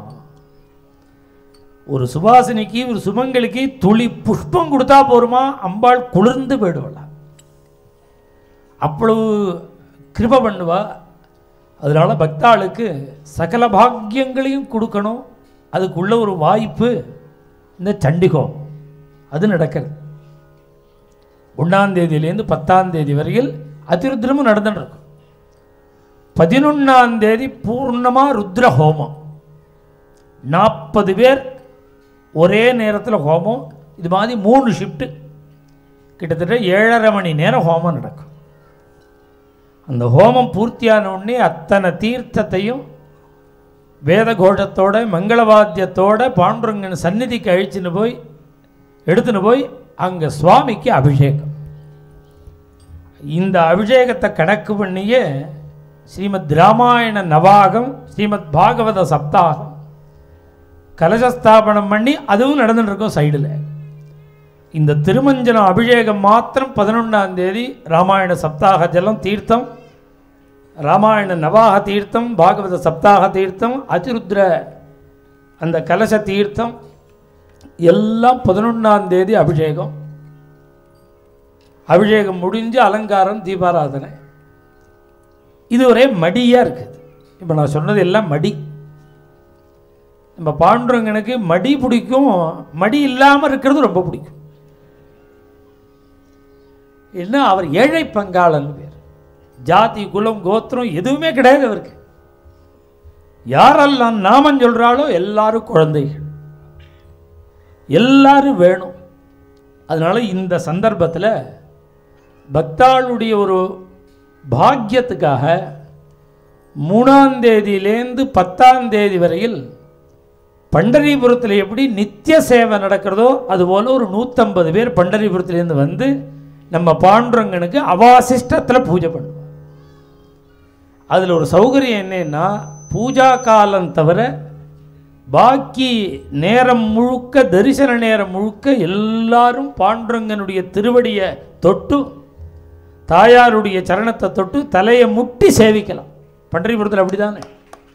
ஒரு சுவாசினிக்கு ஒரு சுமங்கலிக்கு துளி புஷ்பம் கொடுத்தா போருமா அம்பாள் குளிர்ந்து போயிடுவலாம் அவ்வளவு கிருப பண்ணுவா அதனால பக்தாளுக்கு சகல பாக்கியங்களையும் கொடுக்கணும் அதுக்குள்ள ஒரு வாய்ப்பு இந்த சண்டிகோம் அது நடக்கிறது ஒன்றாம் தேதியிலேருந்து பத்தாம் தேதி வரையில் அதிருத்ரமும் நடந்துட்டு இருக்கும் பதினொன்றாம் தேதி பூர்ணமாக ருத்ர ஹோமம் நாற்பது பேர் ஒரே நேரத்தில் ஹோமம் இது மாதிரி மூணு ஷிஃப்ட்டு கிட்டத்தட்ட ஏழரை மணி நேரம் ஹோமம் நடக்கும் அந்த ஹோமம் பூர்த்தியான உடனே அத்தனை தீர்த்தத்தையும் வேத கோஷத்தோட மங்களவாத்தியத்தோட பாண்டுரங்கன் சந்நிதிக்கு அழிச்சுன்னு போய் எடுத்துன்னு போய் அங்கே சுவாமிக்கு அபிஷேகம் இந்த அபிஷேகத்தை கணக்கு பண்ணியே ஸ்ரீமத் ராமாயண நவாகம் ஸ்ரீமத் பாகவத சப்தாகம் கலசஸ்தாபனம் பண்ணி அதுவும் நடந்துட்டு இருக்கும் சைடில் இந்த திருமஞ்சனம் அபிஷேகம் மாத்திரம் பதினொன்றாம் தேதி ராமாயண சப்தாக ஜலம் தீர்த்தம் ராமாயண நவாக தீர்த்தம் பாகவத சப்தாக தீர்த்தம் அதிருத்ர அந்த கலச தீர்த்தம் எல்லாம் பதினொன்றாம் தேதி அபிஷேகம் அபிஷேகம் முடிஞ்சு அலங்காரம் தீபாராதனை இது ஒரே மடியாக இருக்குது இப்போ நான் சொன்னது எல்லாம் மடி நம்ம பாண்டுரங்கனுக்கு மடி பிடிக்கும் மடி இல்லாமல் இருக்கிறது ரொம்ப பிடிக்கும் என்ன அவர் ஏழை பங்காளன் பேர் ஜாதி குலம் கோத்திரம் எதுவுமே கிடையாது அவருக்கு யாரெல்லாம் நாமம் சொல்கிறாளோ எல்லாரும் குழந்தைகள் எல்லாரும் வேணும் அதனால இந்த சந்தர்ப்பத்தில் பக்தாளுடைய ஒரு பாக்கியத்துக்காக மூணாம் தேதியிலேருந்து பத்தாம் தேதி வரையில் பண்டரிபுரத்தில் எப்படி நித்திய சேவை நடக்கிறதோ அதுபோல் ஒரு நூற்றம்பது பேர் பண்டரிபுரத்துலேருந்து வந்து நம்ம பாண்டுரங்கனுக்கு அவாசிஷ்டத்தில் பூஜை பண்ணுவோம் அதில் ஒரு சௌகரியம் என்னன்னா பூஜா காலம் தவிர பாக்கி நேரம் முழுக்க தரிசன நேரம் முழுக்க எல்லாரும் பாண்டுரங்கனுடைய திருவடியை தொட்டு தாயாருடைய சரணத்தை தொட்டு தலையை முட்டி சேவிக்கலாம் பண்டரிபுரத்தில் அப்படிதானே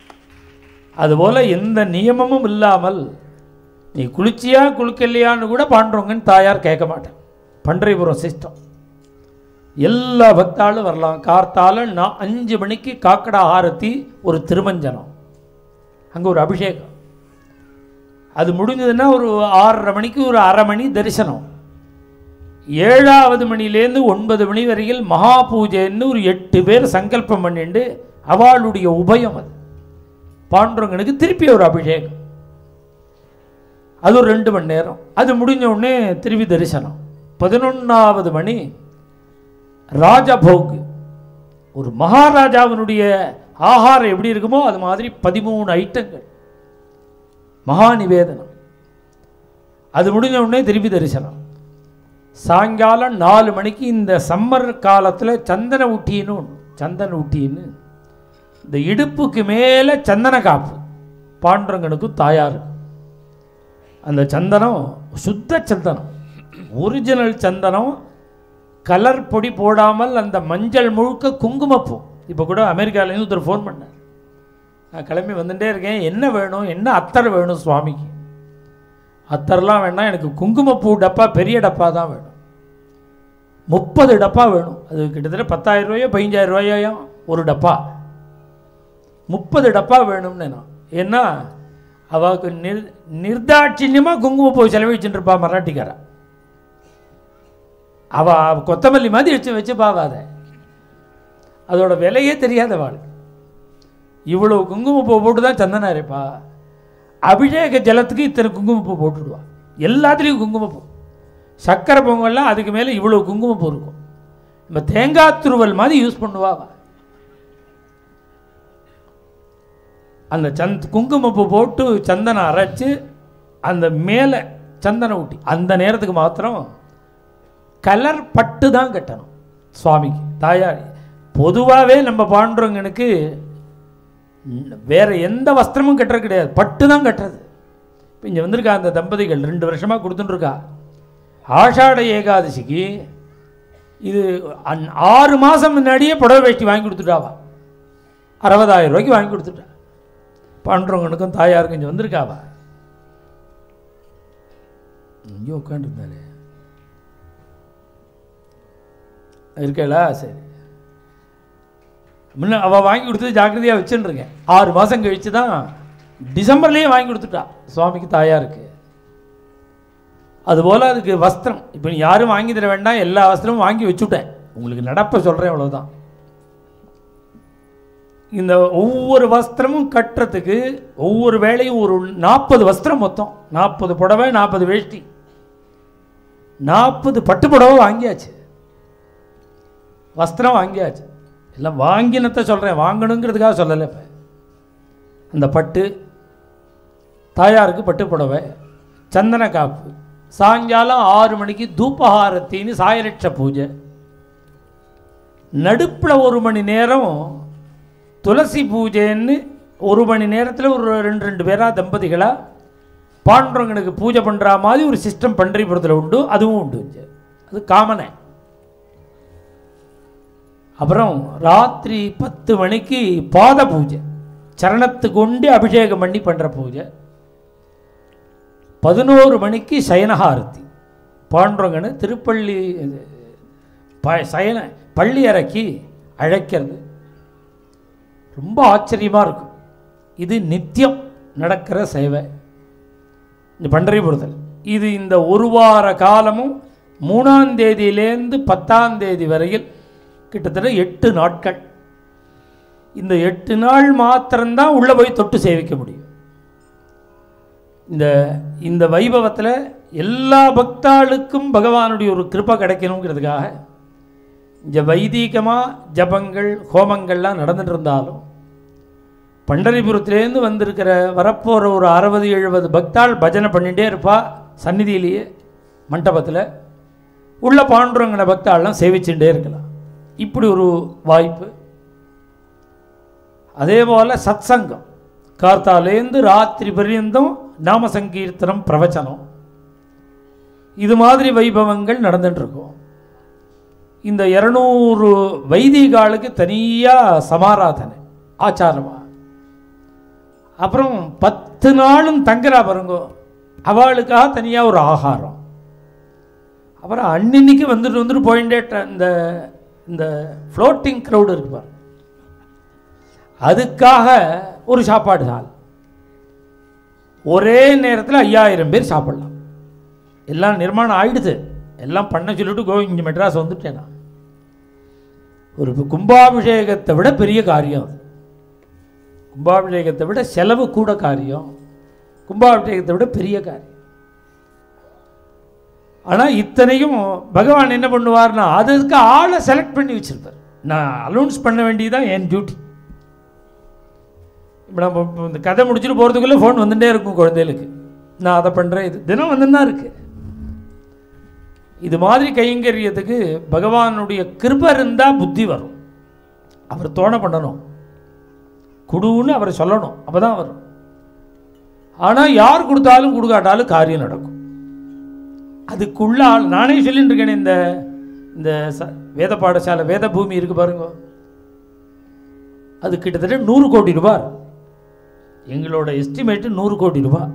அதுபோல் எந்த நியமமும் இல்லாமல் நீ குளிச்சியா குளிக்கலையான்னு கூட பாண்டுறவங்கன்னு தாயார் கேட்க மாட்டேன் பண்டரிபுரம் சிஸ்டம் எல்லா பக்தாலும் வரலாம் கார்த்தால நான் அஞ்சு மணிக்கு காக்கடா ஆரத்தி ஒரு திருமஞ்சனம் அங்கே ஒரு அபிஷேகம் அது முடிஞ்சதுன்னா ஒரு ஆறரை மணிக்கு ஒரு அரை மணி தரிசனம் ஏழாவது மணிலேருந்து ஒன்பது மணி வரையில் மகா பூஜைன்னு ஒரு எட்டு பேர் சங்கல்பம் பண்ணிண்டு அவளுடைய உபயம் அது பாண்டுரங்கனுக்கு திருப்பி ஒரு அபிஷேகம் அது ஒரு ரெண்டு மணி நேரம் அது முடிஞ்ச உடனே திருப்பி தரிசனம் பதினொன்றாவது மணி ராஜபோக் ஒரு மகாராஜாவினுடைய ஆகாரம் எப்படி இருக்குமோ அது மாதிரி பதிமூணு ஐட்டங்கள் மகா நிவேதனம் அது முடிஞ்ச உடனே திருப்பி தரிசனம் சாயங்காலம் நாலு மணிக்கு இந்த சம்மர் காலத்தில் சந்தன ஊட்டின்னு ஒன்று சந்தன ஊட்டின்னு இந்த இடுப்புக்கு மேலே சந்தன காப்பு பாண்டுரங்கனுக்கும் தாயார் அந்த சந்தனம் சுத்த சந்தனம் ஒரிஜினல் சந்தனம் கலர் பொடி போடாமல் அந்த மஞ்சள் முழுக்க குங்குமப்பூ இப்போ கூட அமெரிக்காவிலேருந்து ஒருத்தர் ஃபோன் பண்ணார் நான் கிளம்பி வந்துட்டே இருக்கேன் என்ன வேணும் என்ன அத்தர் வேணும் சுவாமிக்கு அத்தர்லாம் வேணாம் எனக்கு குங்குமப்பூ டப்பா பெரிய டப்பா தான் வேணும் முப்பது டப்பா வேணும் அது கிட்டத்தட்ட பத்தாயிரம் ரூபாயோ பதினஞ்சாயிரம் ரூபாயோ ஒரு டப்பா முப்பது டப்பா வேணும்னு நான் ஏன்னா அவளுக்கு நிர் நிர்தாட்சியமாக குங்குமப்பூ செலவழிச்சுட்டு இருப்பா மராட்டிக்காரா அவ கொத்தமல்லி மாதிரி வச்சு வச்சு பாவாத அதோட விலையே தெரியாத வாழ் இவ்வளோ குங்குமப்பூ போட்டு தான் சந்தனா இருப்பா அபிஷேக ஜலத்துக்கு இத்தனை குங்குமப்பூ போட்டுடுவா எல்லாத்துலேயும் குங்குமப்பூ சக்கரை பொங்கல்லாம் அதுக்கு மேலே இவ்வளோ குங்குமப்பூ இருக்கும் நம்ம தேங்காய் துருவல் மாதிரி யூஸ் பண்ணுவா அவ. அந்த சந்த் குங்குமப்பூ போட்டு சந்தனம் அரைச்சு அந்த மேலே சந்தனம் ஊட்டி அந்த நேரத்துக்கு மாத்திரம் கலர் பட்டு தான் கட்டணும் சுவாமிக்கு தாயார் பொதுவாகவே நம்ம பாண்டுறவங்களுக்கு வேற எந்த வஸ்திரமும் கட்டுறது கிடையாது பட்டு தான் கட்டுறது இப்போ இங்கே வந்திருக்கா அந்த தம்பதிகள் ரெண்டு வருஷமாக கொடுத்துட்டுருக்கா ஆஷாட ஏகாதசிக்கு இது அன்- ஆறு மாதம் முன்னாடியே புடவை வேஷ்டி வாங்கி கொடுத்துட்டாவா அறுபதாயிரம் ரூபாய்க்கு வாங்கி கொடுத்துட்டா பாண்டுறவங்களுக்கும் தாயாருக்கும் இங்கே வந்திருக்காவா இங்கே உட்காந்துருந்தாலே இருக்கலா சரி முன்ன அவள் வாங்கி கொடுத்தது ஜாக்கிரதையாக வச்சுருக்கேன் ஆறு மாதம் கழிச்சு தான் டிசம்பர்லேயே வாங்கி கொடுத்துட்டா சுவாமிக்கு தாயாருக்கு அதுபோல் அதுக்கு வஸ்திரம் இப்போ நீ யாரும் வாங்கி தர வேண்டாம் எல்லா வஸ்திரமும் வாங்கி வச்சுட்டேன் உங்களுக்கு நடப்ப சொல்கிறேன் அவ்வளோதான் இந்த ஒவ்வொரு வஸ்திரமும் கட்டுறதுக்கு ஒவ்வொரு வேளையும் ஒரு நாற்பது வஸ்திரம் மொத்தம் நாற்பது புடவை நாற்பது வேஷ்டி நாற்பது பட்டு புடவை வாங்கியாச்சு வஸ்திரம் வாங்கியாச்சு எல்லாம் வாங்கினத்தை சொல்கிறேன் வாங்கணுங்கிறதுக்காக சொல்லலை இப்போ அந்த பட்டு தாயாருக்கு பட்டு புடவை சந்தன காப்பு சாயங்காலம் ஆறு மணிக்கு தூபஹாரத்தின்னு சாயலட்ச பூஜை நடுப்பில் ஒரு மணி நேரம் துளசி பூஜைன்னு ஒரு மணி நேரத்தில் ஒரு ரெண்டு ரெண்டு பேராக தம்பதிகளாக பாண்டவங்களுக்கு பூஜை பண்ணுற மாதிரி ஒரு சிஸ்டம் பன்றிபுரத்தில் உண்டு அதுவும் உண்டு இங்க. அது காமனை அப்புறம் ராத்திரி பத்து மணிக்கு பாத பூஜை சரணத்துக்கு கொண்டு அபிஷேகம் பண்ணி பண்ணுற பூஜை பதினோரு மணிக்கு சயனஹாரத்தி பாண்டுரங்கன்னு திருப்பள்ளி இது, ப சயன பள்ளி இறக்கி அழைக்கிறது ரொம்ப ஆச்சரியமாக இருக்கும் இது நித்தியம் நடக்கிற சேவை இந்த பண்டரிபுரத்தில் இது இந்த ஒரு வார காலமும் மூணாம் தேதியிலேருந்து பத்தாம் தேதி வரையில் கிட்டத்தட்ட எட்டு நாட்கள் இந்த எட்டு நாள் மாத்திரம்தான் உள்ளே போய் தொட்டு சேவிக்க முடியும் இந்த இந்த வைபவத்தில் எல்லா பக்தாளுக்கும் பகவானுடைய ஒரு கிருபை கிடைக்கணுங்கிறதுக்காக இங்கே வைதீகமாக ஜபங்கள் ஹோமங்கள்லாம் நடந்துட்டு இருந்தாலும் பண்டரிபுரத்துலேருந்து வந்திருக்கிற வரப்போகிற ஒரு அறுபது எழுபது பக்தாள் பஜனை பண்ணிகிட்டே இருப்பா சந்நிதியிலேயே மண்டபத்தில் உள்ள பாண்டுறங்கிற பக்தாள்லாம் சேவிச்சுட்டே இருக்கலாம் இப்படி ஒரு வாய்ப்பு அதே போல் சத்சங்கம் கார்த்தாலேருந்து ராத்திரி பர்யந்தம் நாம சங்கீர்த்தனம் பிரவச்சனம் இது மாதிரி வைபவங்கள் நடந்துட்டு இருக்கும் இந்த இரநூறு வைதிகாலுக்கு தனியாக சமாராதனை ஆச்சாரமாக அப்புறம் பத்து நாளும் தங்குறா பாருங்கோ அவளுக்காக தனியாக ஒரு ஆகாரம் அப்புறம் அன்னின்னைக்கு வந்துட்டு வந்துட்டு போயிட்டே ட- இந்த இந்த ஃப்ளோட்டிங் க்ரௌடு இருக்கு பாருங்க அதுக்காக ஒரு சாப்பாடு ஹால் ஒரே நேரத்தில் ஐயாயிரம் பேர் சாப்பிடலாம் எல்லாம் நிர்மாணம் ஆயிடுது எல்லாம் பண்ண சொல்லிட்டு கோ இங்கே மெட்ராஸ் வந்துட்டேன் நான் ஒரு கும்பாபிஷேகத்தை விட பெரிய காரியம் அது கும்பாபிஷேகத்தை விட செலவு கூட காரியம் கும்பாபிஷேகத்தை விட பெரிய காரியம் ஆனால் இத்தனையும் பகவான் என்ன பண்ணுவார்னா அதுக்கு ஆளை செலக்ட் பண்ணி வச்சிருப்பார் நான் அலௌன்ஸ் பண்ண வேண்டியதுதான் என் டியூட்டி இப்போ நம்ம இப்போ இந்த கதை முடிச்சுட்டு போகிறதுக்குள்ளே ஃபோன் வந்துட்டே இருக்கும் குழந்தைகளுக்கு நான் அதை பண்ணுறேன் இது தினம் வந்துன்னு தான் இருக்கு இது மாதிரி கைங்கரியத்துக்கு பகவானுடைய கிருபை இருந்தால் புத்தி வரும் அவர் தோண பண்ணணும் குடுன்னு அவரை சொல்லணும் அப்போ தான் வரும் ஆனால் யார் கொடுத்தாலும் கொடுக்காட்டாலும் காரியம் நடக்கும் அதுக்குள்ள ஆள் நானே சொல்லிட்டு இருக்கேனே இந்த இந்த ச- வேத பாடசாலை வேத பூமி இருக்கு பாருங்க அது கிட்டத்தட்ட நூறு கோடி ரூபாய் எங்களோட எஸ்டிமேட்டு நூறு கோடி ரூபாய்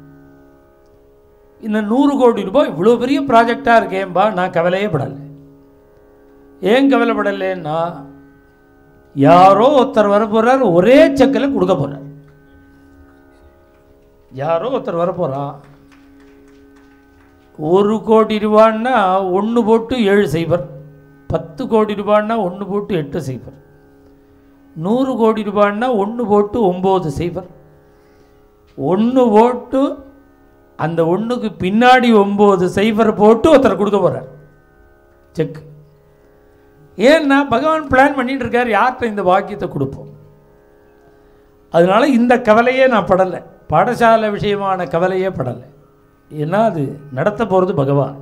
இந்த நூறு கோடி ரூபாய் இவ்வளோ பெரிய ப்ராஜெக்டாக இருக்கேன்பா நான் கவலையே படலை ஏன் கவலைப்படலைன்னா யாரோ ஒருத்தர் வர போறார் ஒரே செக்கில் கொடுக்க போறார் யாரோ ஒருத்தர் வர போறான் ஒரு கோடி ரூபான்னா ஒன்று போட்டு ஏழு சைபர் பத்து கோடி ரூபான்னா ஒன்று போட்டு எட்டு சைபர் நூறு கோடி ரூபான்னா ஒன்று போட்டு ஒம்பது சைபர் ஒன்று போட்டு அந்த ஒண்ணுக்கு பின்னாடி ஒம்பது சைஃபர் போட்டு ஒருத்தர் கொடுக்க போறார் செக் ஏன்னா பகவான் பிளான் பண்ணிட்டு இருக்கார் யார்கிட்ட இந்த பாக்கியத்தை கொடுப்போம் அதனால இந்த கவலையே நான் படலை பாடசாலை விஷயமான கவலையே படலை ஏன்னா அது நடத்த போகிறது பகவான்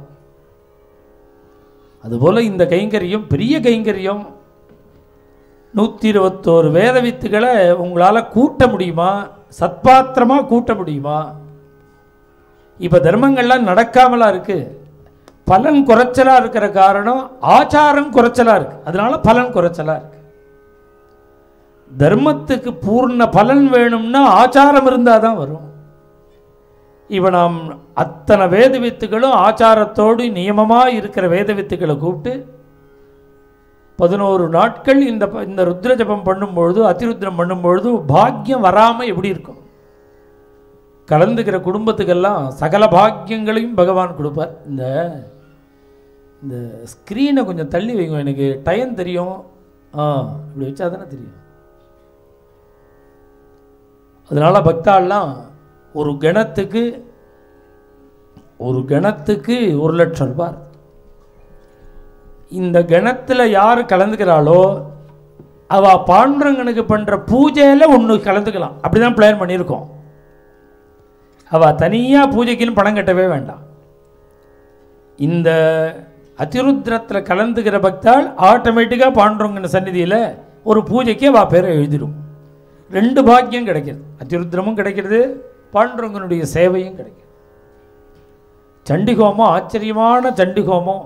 அதுபோல் இந்த கைங்கரியம் பெரிய கைங்கரியம் நூற்றி இருபத்தோரு வேத வித்துகளை உங்களால் கூட்ட முடியுமா சத்பாத்திரமாக கூட்ட முடியுமா இப்போ தர்மங்கள்லாம் நடக்காமலா இருக்கு பலன் குறைச்சலாக இருக்கிற காரணம் ஆச்சாரம் குறைச்சலாக இருக்கு அதனால பலன் குறைச்சலாக இருக்கு தர்மத்துக்கு பூர்ண பலன் வேணும்னா ஆச்சாரம் இருந்தால் தான் வரும் இப்போ நாம் அத்தனை வேத வித்துகளும் ஆச்சாரத்தோடு நியமமாக இருக்கிற வேத வித்துக்களை கூப்பிட்டு பதினோரு நாட்கள் இந்த ப- இந்த ருத்ர ஜபம் பண்ணும்பொழுது அதிருத்ரம் பண்ணும்பொழுது பாக்கியம் வராமல் எப்படி இருக்கும் கலந்துக்கிற குடும்பத்துக்கெல்லாம் சகல பாக்கியங்களையும் பகவான் கொடுப்பார் இந்த இந்த ஸ்க்ரீனை கொஞ்சம் தள்ளி வைங்க எனக்கு டைம் தெரியும் ஆ இப்படி வச்சா தானே தெரியும் அதனால பக்தாள்லாம் ஒரு கணத்துக்கு ஒரு கணத்துக்கு ஒரு லட்சம் ரூபாய் இந்த கணத்தில் யார் கலந்துக்கிறாளோ அவ பாண்டுரங்கனுக்கு பண்ற பூஜையில ஒன்று கலந்துக்கலாம் அப்படிதான் பிளான் பண்ணியிருக்கோம் அவ தனியா பூஜைக்குன்னு பணம் கட்டவே வேண்டாம் இந்த அதிருத்ரத்தில் கலந்துக்கிற பக்தாள் ஆட்டோமேட்டிக்காக பாண்டுரங்கன் சந்நிதியில் ஒரு பூஜைக்கு அவ பேரை எழுதிடும் ரெண்டு பாக்கியம் கிடைக்கிறது அதிருத்ரமும் கிடைக்கிறது பாண்டுரங்கனுடைய சேவையும் கிடைக்கிறது சண்டிகோமம் ஆச்சரியமான சண்டிகோமம்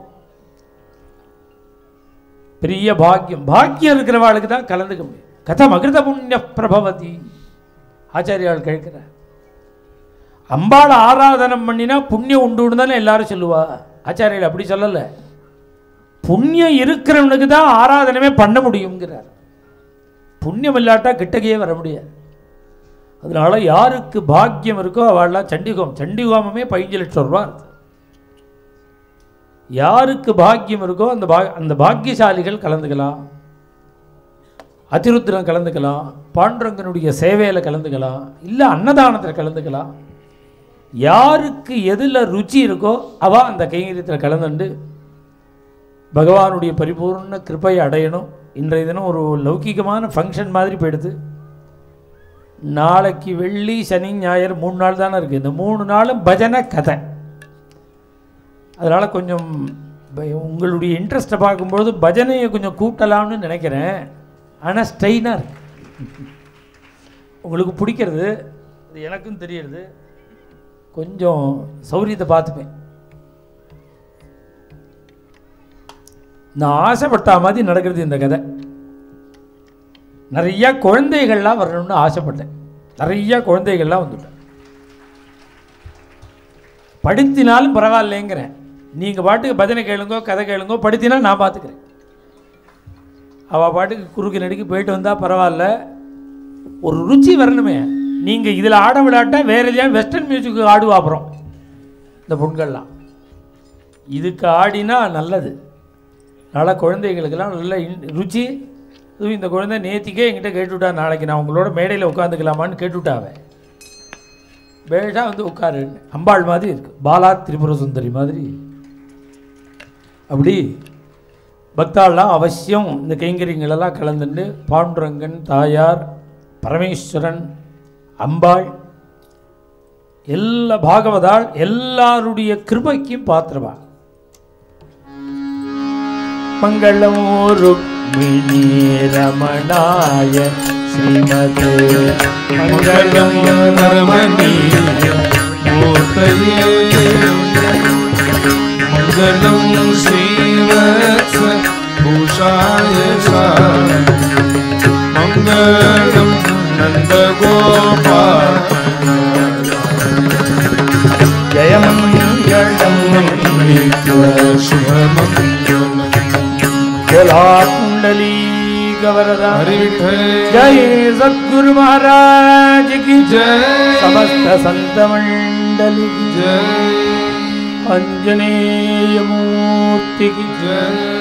பெரிய பாக்கியம் பாக்கியம் இருக்கிறவாளுக்கு தான் கலந்துக்க முடியும் கதம் அகிருத புண்ணிய பிரபவதி ஆச்சாரியால் கேட்கிறார் அம்பாளை ஆராதனம் பண்ணினா புண்ணியம் உண்டு தானே எல்லாரும் சொல்லுவா ஆச்சாரியர் அப்படி சொல்லலை புண்ணியம் இருக்கிறவனுக்கு தான் ஆராதனமே பண்ண முடியுங்கிறார் புண்ணியம் இல்லாட்டா கிட்டக்கையே வர முடியாது அதனால யாருக்கு பாக்கியம் இருக்கோ அவள்லாம் சண்டிகோம் சண்டிகோமமே பதினஞ்சு லட்சம் ரூபா இருக்கு யாருக்கு பாக்கியம் இருக்கோ அந்த பா அந்த பாக்கியசாலிகள் கலந்துக்கலாம் அதிருத்திரம் கலந்துக்கலாம் பாண்டுரங்கனுடைய சேவையில் கலந்துக்கலாம் இல்லை அன்னதானத்தில் கலந்துக்கலாம் யாருக்கு எதில் ருச்சி இருக்கோ அவ அந்த கைங்கரியத்தில் கலந்துண்டு பகவானுடைய பரிபூர்ண கிருப்பை அடையணும் இன்றைய தினம் ஒரு லௌகிகமான ஃபங்க்ஷன் மாதிரி போயிடுது நாளைக்கு வெள்ளி சனி ஞாயிறு மூணு நாள் தானே இருக்குது இந்த மூணு நாளும் பஜனை கதை அதனால் கொஞ்சம் ப- உங்களுடைய இன்ட்ரெஸ்ட்டை பார்க்கும்பொழுது பஜனையை கொஞ்சம் கூட்டலாம்னு நினைக்கிறேன் ஆனால் ஸ்ட்ரெயினாக இருக்கு உங்களுக்கு பிடிக்கிறது அது எனக்கும் தெரியறது கொஞ்சம் சௌரியத்தை பார்த்துப்பேன் நான் ஆசைப்பட்ட மாதிரி நடக்கிறது இந்த கதை நிறைய குழந்தைகள்லாம் வரணும்னு ஆசைப்பட்டேன் நிறைய குழந்தைகள்லாம் வந்துட்டேன் படுத்தினாலும் பரவாயில்லைங்கிறேன் நீங்கள் பாட்டுக்கு பஜனை கேளுங்கோ கதை கேளுங்கோ படுத்தினா நான் பார்த்துக்கிறேன் அவள் பாட்டுக்கு குறுக்கு நடுக்கி போயிட்டு வந்தால் பரவாயில்ல ஒரு ருச்சி வரணுமே நீங்கள் இதில் ஆட விடாட்டா வேற எதையாவது வெஸ்டர்ன் மியூசிக்கு ஆடுவா அப்புறம் இந்த பொண்கள்லாம் இதுக்கு ஆடினா நல்லது நல்ல குழந்தைகளுக்கெல்லாம் நல்ல இன்- ருச்சி இதுவும் இந்த குழந்தை நேத்திக்கே என்கிட்ட கேட்டுவிட்டா நாளைக்கு நான் உங்களோட மேடையில் உட்காந்துக்கலாமான்னு கேட்டுவிட்டாவே பேஷா வந்து உட்காரு அம்பாள் மாதிரி இருக்கு பாலா திரிபுர சுந்தரி மாதிரி அப்படி பக்தாள்லாம் அவசியம் இந்த கைங்கரியங்களெல்லாம் கலந்துட்டு பாண்டுரங்கன் தாயார் பரமேஸ்வரன் அம்பாள் எல்லா பாகவதாள் எல்லாருடைய கிருபைக்கும் பாத்திரவா மங்களம் ருக்மிணி ரமணாய ஸ்ரீமதே மங்களம் ரமணீய மூர்த்தயே மங்களம் ஸ்ரீவத்ஸ பூஷாய சா மங்களம் நந்தகோபால ஜெயமங்களம் சுபமங்களம் கோலா குண்டலீ கவரதா ஹரிவிட்டல் जय सद्गुरु महाराज की जय समस्त संत मंडल की जय अंजनेय मूर्ति की जय